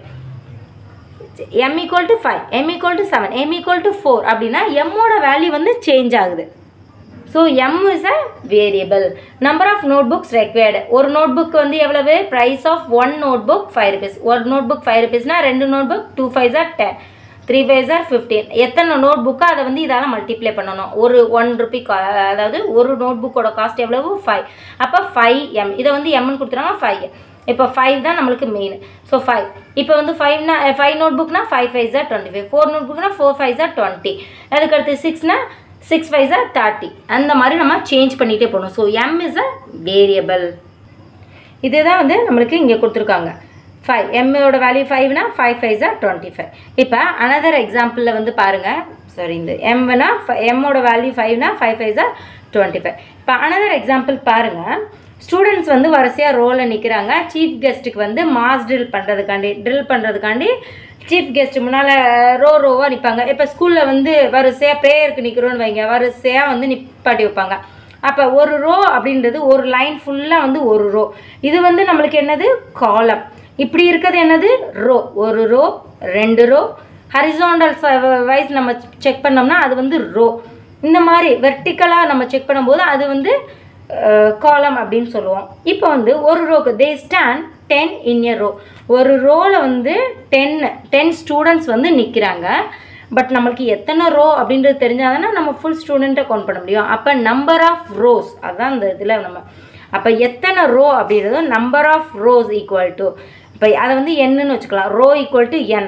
M equal to five M equal to seven M equal to four அப்படின்னா எம்மோட வேல்யூ வந்து சேஞ்ச் ஆகுது so M is a variable number of note books required ஒரு note book வந்து எவ்வளவு price of one note book five rupees ஒரு note book five ருபீஸ்னா ரெண்டு note book two five or ten three five or fifteen எத்தனை note புக்கோ அதை வந்து இதால் மல்டிப்ளை பண்ணணும் ஒரு ஒன் ருபி அதாவது ஒரு நோட் புக்கோட காஸ்ட் எவ்வளவு ஃபைவ் அப்போ ஃபைவ் எம் இதை வந்து எம்னு கொடுத்துறாங்க ஃபைவ் இப்போ ஃபைவ் தான் நம்மளுக்கு மெயின் ஸோ ஃபைவ் இப்போ வந்து ஃபைவ்னா ஃபைவ் நோட் புக்னா five five are twenty five four note புக்னா ஃபோர் ஃபைவ் ஜார் டுவெண்ட்டி அதுக்கடுத்து சிக்ஸ்னா சிக்ஸ் ஃபைவ் ஜார் தேர்ட்டி அந்த மாதிரி நம்ம சேஞ்ச் பண்ணிகிட்டே போகணும் so M is a variable இதுதான் வந்து நம்மளுக்கு இங்கே கொடுத்துருக்காங்க ஃபைவ் எம்மோட வேல்யூ ஃபைவ்னா five five are twenty five இப்போ அனதர் எக்ஸாம்பிளில் வந்து பாருங்கள் சாரி இந்த எம்னா எம்மோட வேல்யூ ஃபைவ்னா five five are twenty five இப்போ அனதர் எக்ஸாம்பிள் பாருங்கள் ஸ்டூடெண்ட்ஸ் வந்து வரிசையாக ரோலில் நிற்கிறாங்க சீஃப் கெஸ்ட்டுக்கு வந்து மாஸ் ட்ரில் பண்ணுறதுக்காண்டி ட்ரில் பண்ணுறதுக்காண்டி சீஃப் கெஸ்ட் முன்னால் ரோ ரோவாக நிற்பாங்க இப்போ ஸ்கூலில் வந்து வரிசையாக ப்ரேயருக்கு நிற்கிறோன்னு வைங்க வரிசையாக வந்து நிப்பாட்டி வைப்பாங்க அப்போ ஒரு ரோ அப்படின்றது ஒரு லைன் ஃபுல்லாக வந்து ஒரு ரோ இது வந்து நம்மளுக்கு என்னது காலம் இப்படி இருக்கிறது என்னது ரோ ஒரு ரோ ரெண்டு ரோ ஹரிசாண்டல் வைஸ் நம்ம செக் பண்ணோம்னா அது வந்து ரோ இந்த மாதிரி வெர்டிக்கலாக நம்ம செக் பண்ணும்போது அது வந்து காலம் அப்படின்னு சொல்லுவோம் இப்போ வந்து ஒரு ரோக்கு they stand ten in a row ஒரு ரோவில் வந்து டென் டென் ஸ்டூடெண்ட்ஸ் வந்து நிற்கிறாங்க பட் நம்மளுக்கு எத்தனை ரோ அப்படின்றது தெரிஞ்சால் தானே நம்ம ஃபுல் ஸ்டூடெண்ட்டை கவுண்ட் பண்ண முடியும் அப்போ நம்பர் ஆஃப் ரோஸ் அதுதான் இந்த இதில் நம்ம அப்போ எத்தனை ரோ அப்படின்றது number of rows equal to இப்போ அதை வந்து என்னன்னு வச்சுக்கலாம் row equal to n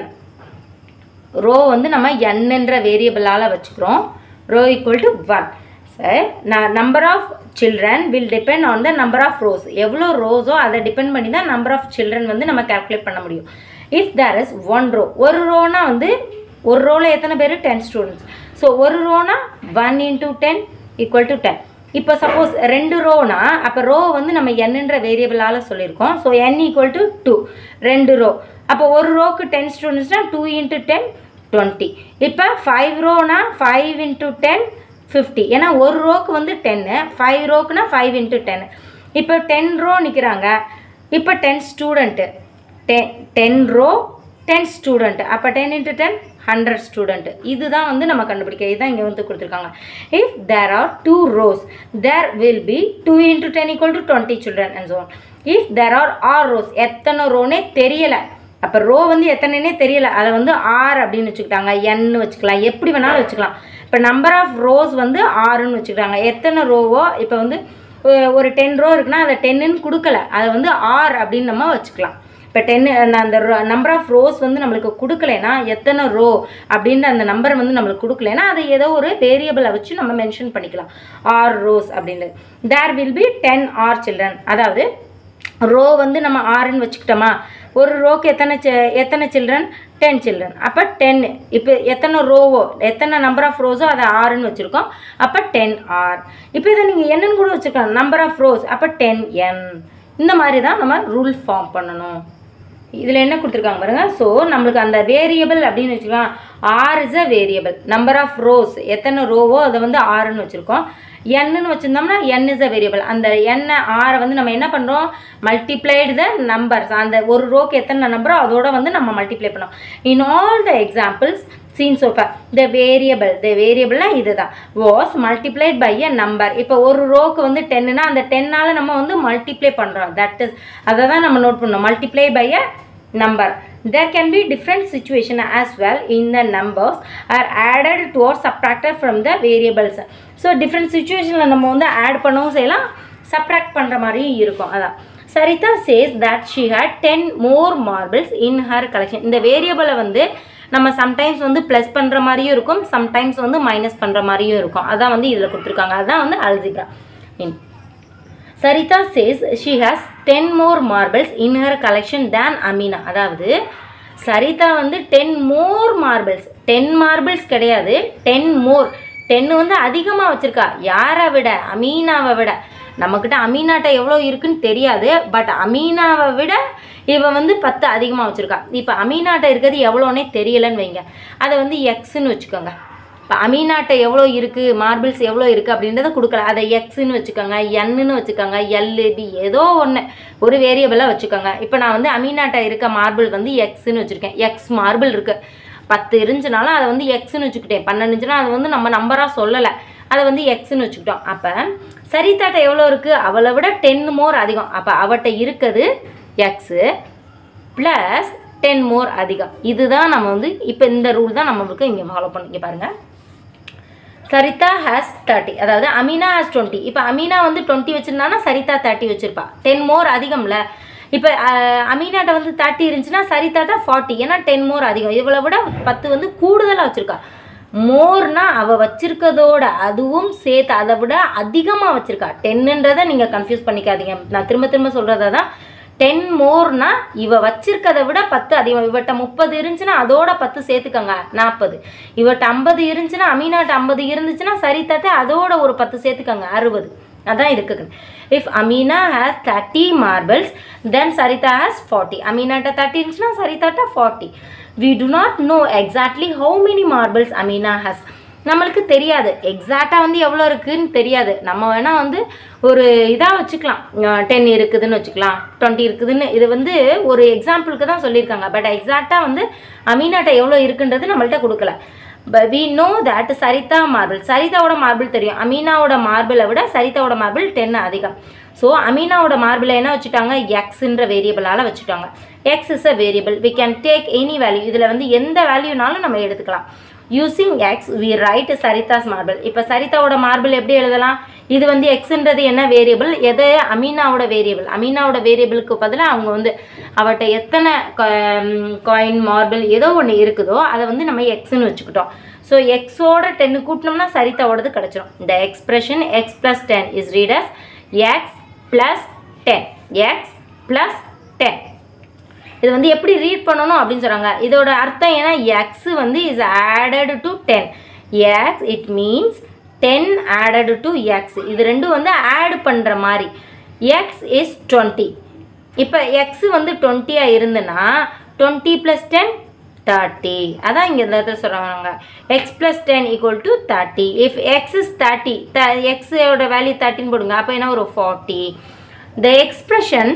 row வந்து நம்ம என்னன்ற வேரியபிளால் வச்சுக்கிறோம் ரோ ஈக்குவல் டு ஒன் சரி நான் number of children will depend on the number of rows எவ்வளோ ரோஸோ அதை டிபெண்ட் பண்ணி தான் நம்பர் ஆஃப் சில்ட்ரன் வந்து நம்ம கால்குலேட் பண்ண முடியும் if there is one row ஒரு ரோனா வந்து ஒரு ரோவில் எத்தனை பேர் டென் ஸ்டூடெண்ட்ஸ் ஸோ ஒரு ரோனா one into ten equal to ten இப்போ சப்போஸ் ரெண்டு ரோனா அப்போ ரோ வந்து நம்ம என்னன்ற வேரியபிளால் சொல்லியிருக்கோம் so n equal to two ரெண்டு ரோ அப்போ ஒரு ரோக்கு டென் ஸ்டூடெண்ட்ஸ்னால் டூ இன்ட்டு டென் டுவெண்ட்டி இப்போ ஃபைவ் ரோனா ஃபைவ் இன்ட்டு டென் ஃபிஃப்டி ஏன்னா ஒரு ரோக்கு வந்து டென்னு ஃபைவ் ரோக்குனா ஃபைவ் இன்ட்டு டென் இப்போ டென் ரோ நிற்கிறாங்க இப்போ ten student ten ten row ten student அப்போ ten into ten hundred student இதுதான் வந்து நம்ம கண்டுபிடிக்க இதுதான் இங்கே வந்து கொடுத்துருக்காங்க if there are two rows there will be two into ten equal to twenty children and so on if there are r rows எத்தனை ரோனே தெரியலை அப்போ ரோ வந்து எத்தனைனே தெரியல அதை வந்து ஆர் அப்படின்னு வச்சுக்கிட்டாங்க என்னு வச்சுக்கலாம் எப்படி வேணாலும் வச்சுக்கலாம் இப்போ நம்பர் ஆஃப் ரோஸ் வந்து ஆறுன்னு வச்சுக்கிட்டாங்க எத்தனை ரோவோ இப்போ வந்து ஒ- ஒரு டென் ரோ இருக்குன்னா அதை டென்னுன்னு கொடுக்கல அதை வந்து ஆர் அப்படின்னு நம்ம வச்சுக்கலாம் இப்போ டென் அந்த நம்பர் ஆஃப் ரோஸ் வந்து நம்மளுக்கு கொடுக்கலைன்னா எத்தனை ரோ அப்படின்ற அந்த நம்பர் வந்து நம்மளுக்கு கொடுக்கலைன்னா அதை ஏதோ ஒரு வேரியபிளை வச்சு நம்ம மென்ஷன் பண்ணிக்கலாம் ஆர் ரோஸ் அப்படின்னு there will be ten r children அதாவது ரோ வந்து நம்ம ஆறுன்னு வச்சுக்கிட்டோமா ஒரு ரோக்கு எத்தனை சி- எத்தனை சில்ட்ரன் டென் சில்ட்ரன் அப்போ டென் இப்போ எத்தனை ரோவோ எத்தனை நம்பர் ஆஃப் ரோஸோ அதை ஆறுன்னு வச்சுருக்கோம் அப்போ டென் ஆர் இப்போ இதை நீங்கள் என்னன்னு கூட வச்சுருக்கலாம் நம்பர் ஆஃப் ரோஸ் அப்போ டென் என் இந்த மாதிரி தான் நம்ம ரூல் ஃபார்ம் பண்ணணும் இதில் என்ன கொடுத்துருக்காங்க பாருங்க ஸோ நம்மளுக்கு அந்த வேரியபிள் அப்படின்னு வச்சுக்கலாம் r is a variable number of rows எத்தனை ரோவோ அதை வந்து ஆறுன்னு வச்சுருக்கோம் என்னன்னு வச்சுருந்தோம்னா என் இஸ் அ வேரியபிள் அந்த எண்ணை ஆரை வந்து நம்ம என்ன பண்ணுறோம் மல்டிப்ளைடு த நம்பர்ஸ் அந்த ஒரு ரோக்கு எத்தனை நம்பரோ அதோட வந்து நம்ம மல்டிப்ளை பண்ணோம் in all the examples seen so far the variable the வேரியபிள்னா இதுதான் was multiplied by a number இப்போ ஒரு ரோக்கு வந்து டென்னுனா அந்த டென்னால் நம்ம வந்து மல்டிப்ளை பண்ணுறோம் தட் இஸ் அதை தான் நம்ம நோட் பண்ணோம் multiply by a number there can be different situation as well in the numbers are added to or subtracted from the variables so different situationல நம்ம வந்து ஆட் பண்ணவும் செய்யலாம் subtract பண்ணுற மாதிரியும் இருக்கும் அதான் சரிதா says that she had 10 more marbles in her collection இந்த வேரியபிளை வந்து நம்ம சம்டைம்ஸ் வந்து ப்ளஸ் பண்ணுற மாதிரியும் இருக்கும் சம்டைம்ஸ் வந்து மைனஸ் பண்ணுற மாதிரியும் இருக்கும் அதான் வந்து இதில் கொடுத்துருக்காங்க அதுதான் வந்து algebra in Saritha says she has ten more marbles in her collection than Ameena அதாவது சரிதா வந்து ten more marbles ten marbles கிடையாது டென் மோர் டென் வந்து அதிகமாக வச்சுருக்கா யாரை விட அமீனாவை விட நம்மக்கிட்ட அமீனாட்ட எவ்வளோ இருக்குன்னு தெரியாது பட் அமீனாவை விட இவ வந்து பத்து அதிகமாக வச்சுருக்கா இப்போ அமீனாட்ட இருக்கிறது எவ்வளோனே தெரியலன்னு வைங்க அதை வந்து எக்ஸ்ன்னு வச்சுக்கோங்க இப்போ அமீனாட்ட எவ்வளோ இருக்குது மார்பிள்ஸ் எவ்வளோ இருக்குது அப்படின்றத கொடுக்கல அதை எக்ஸ்ன்னு வச்சுக்கோங்க என்னு வச்சுக்கோங்க எல்லு பி ஏதோ ஒன்று ஒரு வேரியபிளாக வச்சுக்கோங்க இப்போ நான் வந்து அமீனாட்ட இருக்க மார்பிள் வந்து எக்ஸ்ன்னு வச்சுருக்கேன் எக்ஸ் மார்பிள் இருக்குது பத்து இருந்துச்சுனாலும் அதை வந்து எக்ஸ்ன்னு வச்சுக்கிட்டேன் பன்னெண்டு இருந்துச்சுன்னா அது வந்து நம்ம நம்பராக சொல்லலை அதை வந்து எக்ஸ்ன்னு வச்சுக்கிட்டோம் அப்போ சரிதாட்ட எவ்வளோ இருக்குது அவளை விட டென் மோர் அதிகம் அப்போ அவட்ட இருக்குது எக்ஸு ப்ளஸ் டென் மோர் அதிகம் இதுதான் நம்ம வந்து இப்போ இந்த ரூல் தான் நம்மளுக்கு இங்கே ஃபாலோ பண்ணி இங்கே பாருங்கள் சரிதா ஹேஸ் தேர்ட்டி அதாவது அமீனா ஹேஸ் டுவெண்ட்டி இப்போ அமீனா வந்து டுவெண்ட்டி வச்சுருந்தானா சரிதா தேர்ட்டி வச்சுருப்பா டென் மோர் அதிகம்ல இப்போ அமீனாட்ட வந்து தேர்ட்டி இருந்துச்சுன்னா சரிதாட்ட ஃபார்ட்டி ஏன்னா டென் மோர் அதிகம் இவளை விட பத்து வந்து கூடுதலாக வச்சுருக்கா மோர்னா அவள் வச்சிருக்கதோட அதுவும் சேர்த்து அதை விட அதிகமாக வச்சுருக்கா டென்னுன்றதை நீங்கள் கன்ஃபியூஸ் பண்ணிக்காதீங்க நான் திரும்ப திரும்ப சொல்கிறத தான் டென் மோர்னா இவ வச்சிருக்கதை விட பத்து அதிகம் இவட்ட முப்பது இருந்துச்சுன்னா அதோட பத்து சேர்த்துக்கோங்க நாற்பது இவட்ட ஐம்பது இருந்துச்சுன்னா அமீனாட்ட ஐம்பது இருந்துச்சுன்னா சரித்தட்ட அதோட ஒரு பத்து சேர்த்துக்கோங்க அறுபது அதான் இதுக்கு if Ameena has thirty marbles then Saritha has forty அமீனாட்ட தேர்ட்டி இருந்துச்சுன்னா சரிதாட்ட forty we do not know exactly how many marbles Ameena has நம்மளுக்கு தெரியாது எக்ஸாக்டாக வந்து எவ்வளோ இருக்குதுன்னு தெரியாது நம்ம வேணால் வந்து ஒரு இதாக வச்சுக்கலாம் டென் இருக்குதுன்னு வச்சுக்கலாம் டுவெண்ட்டி இருக்குதுன்னு இது வந்து ஒரு எக்ஸாம்பிளுக்கு தான் சொல்லியிருக்காங்க பட் எக்ஸாக்டாக வந்து அமீனாட்ட எவ்வளோ இருக்குன்றது நம்மள்ட்ட கொடுக்கல we know that Saritha marble சரிதாவோட மார்பிள் தெரியும் அமீனாவோட மார்பிளை விட சரிதாவோட மார்பிள் டென் அதிகம் ஸோ அமீனாவோட மார்பிளை என்ன வச்சுட்டாங்க எக்ஸ்ன்ற வேரியபிளால் வச்சுட்டாங்க x is a variable we can take any value இதில் வந்து எந்த வேல்யூனாலும் நம்ம எடுத்துக்கலாம் using x we write Saritha's marble இப்போ சரிதாவோட மார்பிள் எப்படி எழுதலாம் இது வந்து எக்ஸ்ன்றது என்ன வேரியபிள் எது அமீனாவோட வேரியபிள் அமீனாவோட வேரியபிளுக்கு பதிலாக அவங்க வந்து அவட்ட எத்தனை காயின் மார்பிள் ஏதோ ஒன்று இருக்குதோ அதை வந்து நம்ம எக்ஸ்ன்னு வச்சுக்கிட்டோம் ஸோ எக்ஸோட டென்னு கூட்டினோம்னா சரிதாவோடது கிடச்சிரும் இந்த expression x plus ten is read as x plus ten x plus ten இது வந்து எப்படி ரீட் பண்ணணும் அப்படின்னு சொல்கிறாங்க இதோட அர்த்தம் ஏன்னா எக்ஸ் வந்து is added to ten x it means ten added to x இது ரெண்டும் வந்து ஆட் பண்ணுற மாதிரி எக்ஸ் இஸ் டுவெண்ட்டி இப்போ எக்ஸ் வந்து டுவெண்ட்டியாக இருந்துன்னா டுவெண்ட்டி ப்ளஸ் டென் தேர்ட்டி அதான் இங்கே இந்த இடத்துல சொல்கிறாங்க x plus ten equal to thirty if x is thirty the எக்ஸோட வேல்யூ தேர்ட்டின்னு போடுங்க அப்போ என்ன ஒரு forty the expression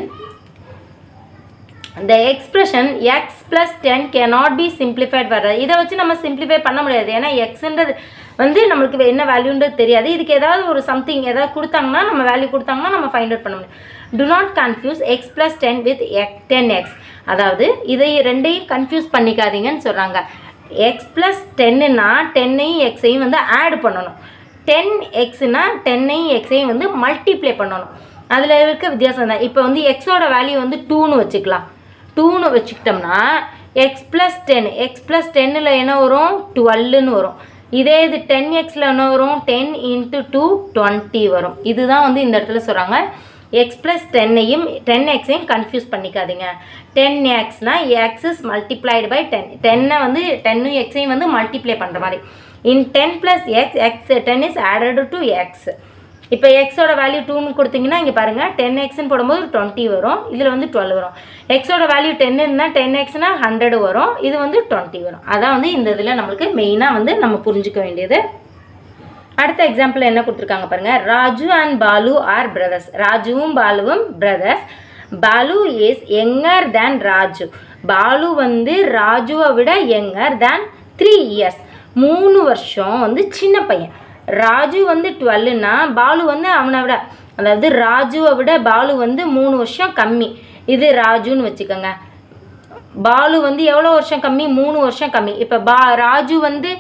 the expression x plus 10 cannot be simplified further இதை வச்சு நம்ம simplify பண்ண முடியாது ஏன்னா எக்ஸ்ன்றது வந்து நம்மளுக்கு என்ன வேல்யூன்றது தெரியாது இதுக்கு ஏதாவது ஒரு சம்திங் ஏதாவது கொடுத்தாங்கன்னா நம்ம வேல்யூ கொடுத்தாங்கன்னா நம்ம ஃபைண்ட் அவுட் பண்ண முடியும் to not confuse x plus ten with x ten x அதாவது இதை ரெண்டையும் கன்ஃபியூஸ் பண்ணிக்காதீங்கன்னு சொல்கிறாங்க எக்ஸ் ப்ளஸ் டென்னுனா டென்னையும் எக்ஸையும் வந்து ஆட் பண்ணணும் டென் எக்ஸ்னா டென்னையும் எக்ஸையும் வந்து மல்டிப்ளை பண்ணணும் அதில் இருக்க வித்தியாசம் தான் இப்போ வந்து எக்ஸோட வேல்யூ வந்து டூன்னு வச்சுக்கலாம் டூன்னு வச்சுக்கிட்டோம்னா x plus ten x plus டென்னில் என்ன வரும் டுவெல்லுன்னு வரும் இதே இது டென் எக்ஸில் என்ன வரும் டென் இன்ட்டு டூ டுவெண்ட்டி வரும் இதுதான் வந்து இந்த இடத்துல சொல்கிறாங்க எக்ஸ் ப்ளஸ் டென்னையும் டென் எக்ஸையும் கன்ஃபியூஸ் பண்ணிக்காதீங்க டென் எக்ஸ்னால் x is multiplied by ten டென்னை வந்து டென்னு எக்ஸையும் வந்து மல்டிப்ளை பண்ணுற மாதிரி in ten plus x x ten is added to x இப்போ எக்ஸோட வேல்யூ டூன்னு கொடுத்தீங்கன்னா இங்கே பாருங்கள் டென் எக்ஸ்னு போடும்போது டுவெண்ட்டி வரும் இதில் வந்து டுவெல் வரும் எக்ஸோட வேல்யூ டென் இருந்தால் டென் எக்ஸ்னால் ஹண்ட்ரட் வரும் இது வந்து டுவெண்ட்டி வரும் அதான் வந்து இந்த இதில் நம்மளுக்கு மெயினாக வந்து நம்ம புரிஞ்சுக்க வேண்டியது அடுத்த எக்ஸாம்பிள் என்ன கொடுத்துருக்காங்க பாருங்க Raju and Balu are brothers ராஜுவும் பாலுவும் brothers Balu is younger than Raju Balu வந்து ராஜுவை விட யங்கர் தேன் த்ரீ இயர்ஸ் மூணு வருஷம் வந்து சின்ன பையன் ராஜு வந்து டுவெல்லுனா பாலு வந்து அவனை விட அதாவது ராஜுவை விட பாலு வந்து மூணு வருஷம் கம்மி இது ராஜுன்னு வச்சுக்கோங்க பாலு வந்து எவ்வளோ வருஷம் கம்மி மூணு வருஷம் கம்மி இப்போ பா ராஜு வந்து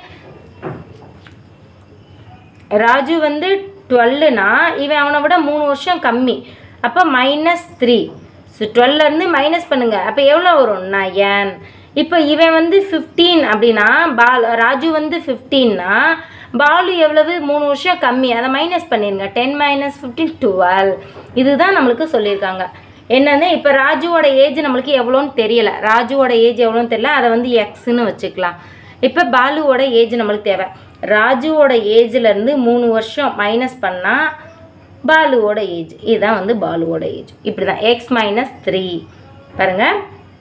ராஜு வந்து டுவெல்லுனா இவன் அவனை விட மூணு வருஷம் கம்மி அப்போ மைனஸ் த்ரீ ஸோ டுவெல்லேருந்து மைனஸ் பண்ணுங்க அப்போ எவ்வளோ வரும் நயன் இப்போ இவன் வந்து ஃபிஃப்டீன் அப்படின்னா பால் ராஜு வந்து ஃபிஃப்டீன்னா பாலு எவ்வளவு மூணு வருஷம் கம்மி அதை மைனஸ் பண்ணிடுங்க டென் மைனஸ் ஃபிஃப்டீன் டுவெல் இதுதான் நம்மளுக்கு சொல்லியிருக்காங்க என்னன்னு இப்போ ராஜுவோட ஏஜ் நம்மளுக்கு எவ்வளோன்னு தெரியல ராஜுவோட ஏஜ் எவ்வளோன்னு தெரியல அதை வந்து எக்ஸ்ன்னு வச்சுக்கலாம் இப்போ பாலுவோட ஏஜ் நம்மளுக்கு தேவை ராஜுவோட ஏஜ்லேருந்து மூணு வருஷம் மைனஸ் பண்ணால் பாலுவோட ஏஜ் இதுதான் வந்து பாலுவோட ஏஜ் இப்படி தான் எக்ஸ் மைனஸ் த்ரீ பாருங்கள்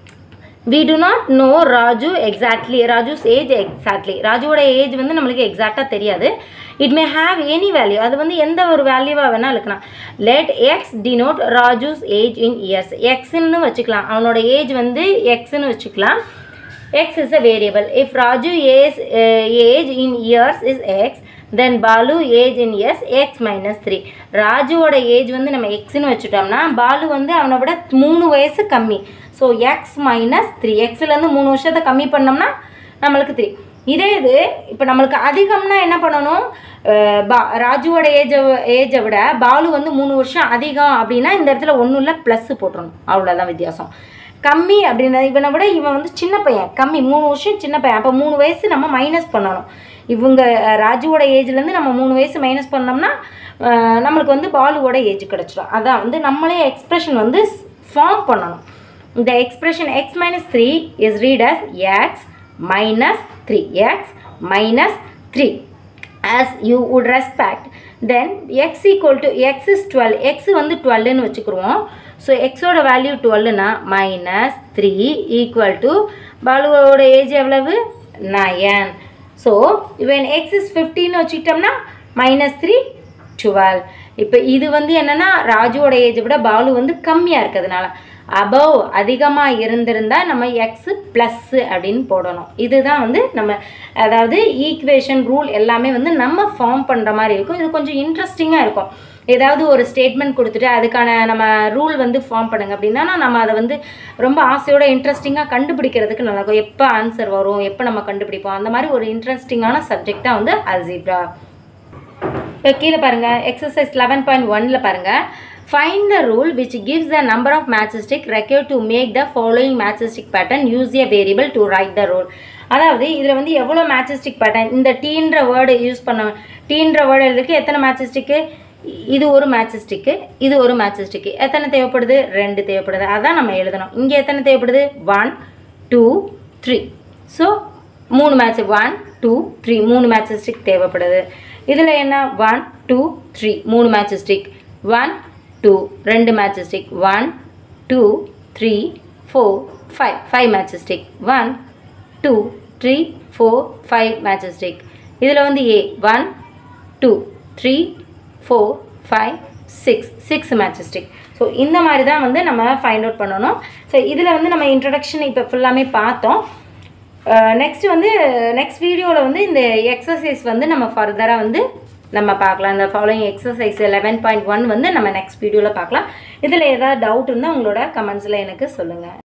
we do not know Raju exactly Raju's age exactly ராஜுவோட ஏஜ் வந்து நம்மளுக்கு எக்ஸாக்டாக தெரியாது it may have any value அது வந்து எந்த ஒரு வேல்யூவாக வேணால் இருக்கலாம் let x denote Raju's age in years எக்ஸ்ன்னு வச்சுக்கலாம் அவனோட ஏஜ் வந்து எக்ஸ்ன்னு வச்சுக்கலாம் x is a variable. If Raju is uh, age in years is x, then Balu age in years x minus 3. ராஜுவோட ஏஜ் வந்து நம்ம எக்ஸ்னு வச்சுட்டோம்னா பாலு வந்து அவனை விட மூணு வயசு கம்மி ஸோ எக்ஸ் மைனஸ் த்ரீ எக்ஸ்லேருந்து மூணு வருஷத்தை கம்மி பண்ணோம்னா நம்மளுக்கு த்ரீ இதே இது இப்போ நம்மளுக்கு அதிகம்னா என்ன பண்ணணும் அஹ் பா ராஜுவோட ஏஜை ஏஜை விட பாலு வந்து மூணு வருஷம் அதிகம் அப்படின்னா இந்த இடத்துல ஒன்றும் இல்லை ப்ளஸ் போட்டுறணும் அவ்வளோதான் வித்தியாசம் கம்மி அப்படின்னா இவனை விட இவன் வந்து சின்ன பையன் கம்மி மூணு வருஷம் சின்ன பையன் அப்போ மூணு வயசு நம்ம மைனஸ் பண்ணணும் இவங்க அஹ், ராஜுவோட ஏஜ்லேருந்து நம்ம மூணு வயசு மைனஸ் பண்ணோம்னா அஹ், நம்மளுக்கு வந்து பாலுவோட ஏஜ் கிடச்சிடும் அதான் வந்து நம்மளே எக்ஸ்பிரஷன் வந்து ஃபார்ம் பண்ணணும் இந்த expression x minus three is read as x minus three x minus three as you would respect then x equal to x is 12 x வந்து 12 ன்னு வச்சுக்கிருவோம் ஸோ எக்ஸோட வேல்யூ டுவெல்னா மைனஸ் த்ரீ ஈக்குவல் டு பாலுவோட age எவ்வளவு nine so இவன் x is ஃபிஃப்டின்னு வச்சுக்கிட்டோம்னா மைனஸ் த்ரீ டுவெல் இப்போ இது வந்து என்னென்னா ராஜுவோட ஏஜை விட பாலு வந்து கம்மியாக இருக்கிறதுனால அபவ் அதிகமாக இருந்திருந்தா நம்ம எக்ஸு ப்ளஸ்ஸு அப்படின்னு போடணும் இதுதான் வந்து நம்ம அதாவது ஈக்குவேஷன் ரூல் எல்லாமே வந்து நம்ம ஃபார்ம் பண்ணுற மாதிரி இருக்கும் இது கொஞ்சம் இன்ட்ரெஸ்டிங்காக இருக்கும் ஏதாவது ஒரு ஸ்டேட்மெண்ட் கொடுத்துட்டு அதுக்கான நம்ம ரூல் வந்து ஃபார்ம் பண்ணுங்க அப்படின்னா நம்ம அதை வந்து ரொம்ப ஆசையோட இன்ட்ரெஸ்டிங்காக கண்டுபிடிக்கிறதுக்கு நல்லா இருக்கும் எப்போ ஆன்சர் வரும் எப்போ நம்ம கண்டுபிடிப்போம் அந்த மாதிரி ஒரு இன்ட்ரெஸ்டிங்கான சப்ஜெக்ட் தான் வந்து அல்ஜிப்ரா இப்போ கீழே பாருங்கள் எக்ஸசைஸ் லெவன் பாயிண்ட் ஒனில் பாருங்கள் find the rule which gives the number of matchsticks require to make the following matchstick pattern use a variable to write the rule அதாவது இதில் வந்து எவ்வளோ மேட்சஸ்டிக் பேட்டர்ன் இந்த டீன்ற வேர்டு யூஸ் பண்ண டீன்ற வேர்டு எழுதுக்கு எத்தனை மேட்சஸ்டிக்கு இது ஒரு மேட்சஸ்டிக்கு இது ஒரு மேட்சஸ்டிக்கு எத்தனை தேவைப்படுது ரெண்டு தேவைப்படுது அதான் நம்ம எழுதணும் இங்கே எத்தனை தேவைப்படுது ஒன் டூ த்ரீ ஸோ மூணு மேட்ச் ஒன் டூ த்ரீ மூணு மேட்சஸ்டிக் தேவைப்படுது இதில் என்ன ஒன் டூ த்ரீ மூணு மேட்சஸ்டிக் ஒன் டூ ரெண்டு matchstick one two three four five five matchstick one two three four five matchstick இதில் வந்து ஏ one two three four five six six matchstick so இந்த மாதிரி தான் வந்து நம்ம ஃபைண்ட் அவுட் பண்ணணும் ஸோ இதில் வந்து நம்ம இன்ட்ரடக்ஷன் இப்போ ஃபுல்லாமே பார்த்தோம் நெக்ஸ்ட் வந்து நெக்ஸ்ட் வீடியோவில் வந்து இந்த எக்ஸசைஸ் வந்து நம்ம ஃபர்தராக வந்து நம்ம பார்க்கலாம் இந்த following exercise eleven point one வந்து நம்ம நெக்ஸ்ட் வீடியோவில் பார்க்கலாம் இதில் ஏதாவது டவுட் இருந்தால் உங்களோட கமெண்ட்ஸில் எனக்கு சொல்லுங்கள்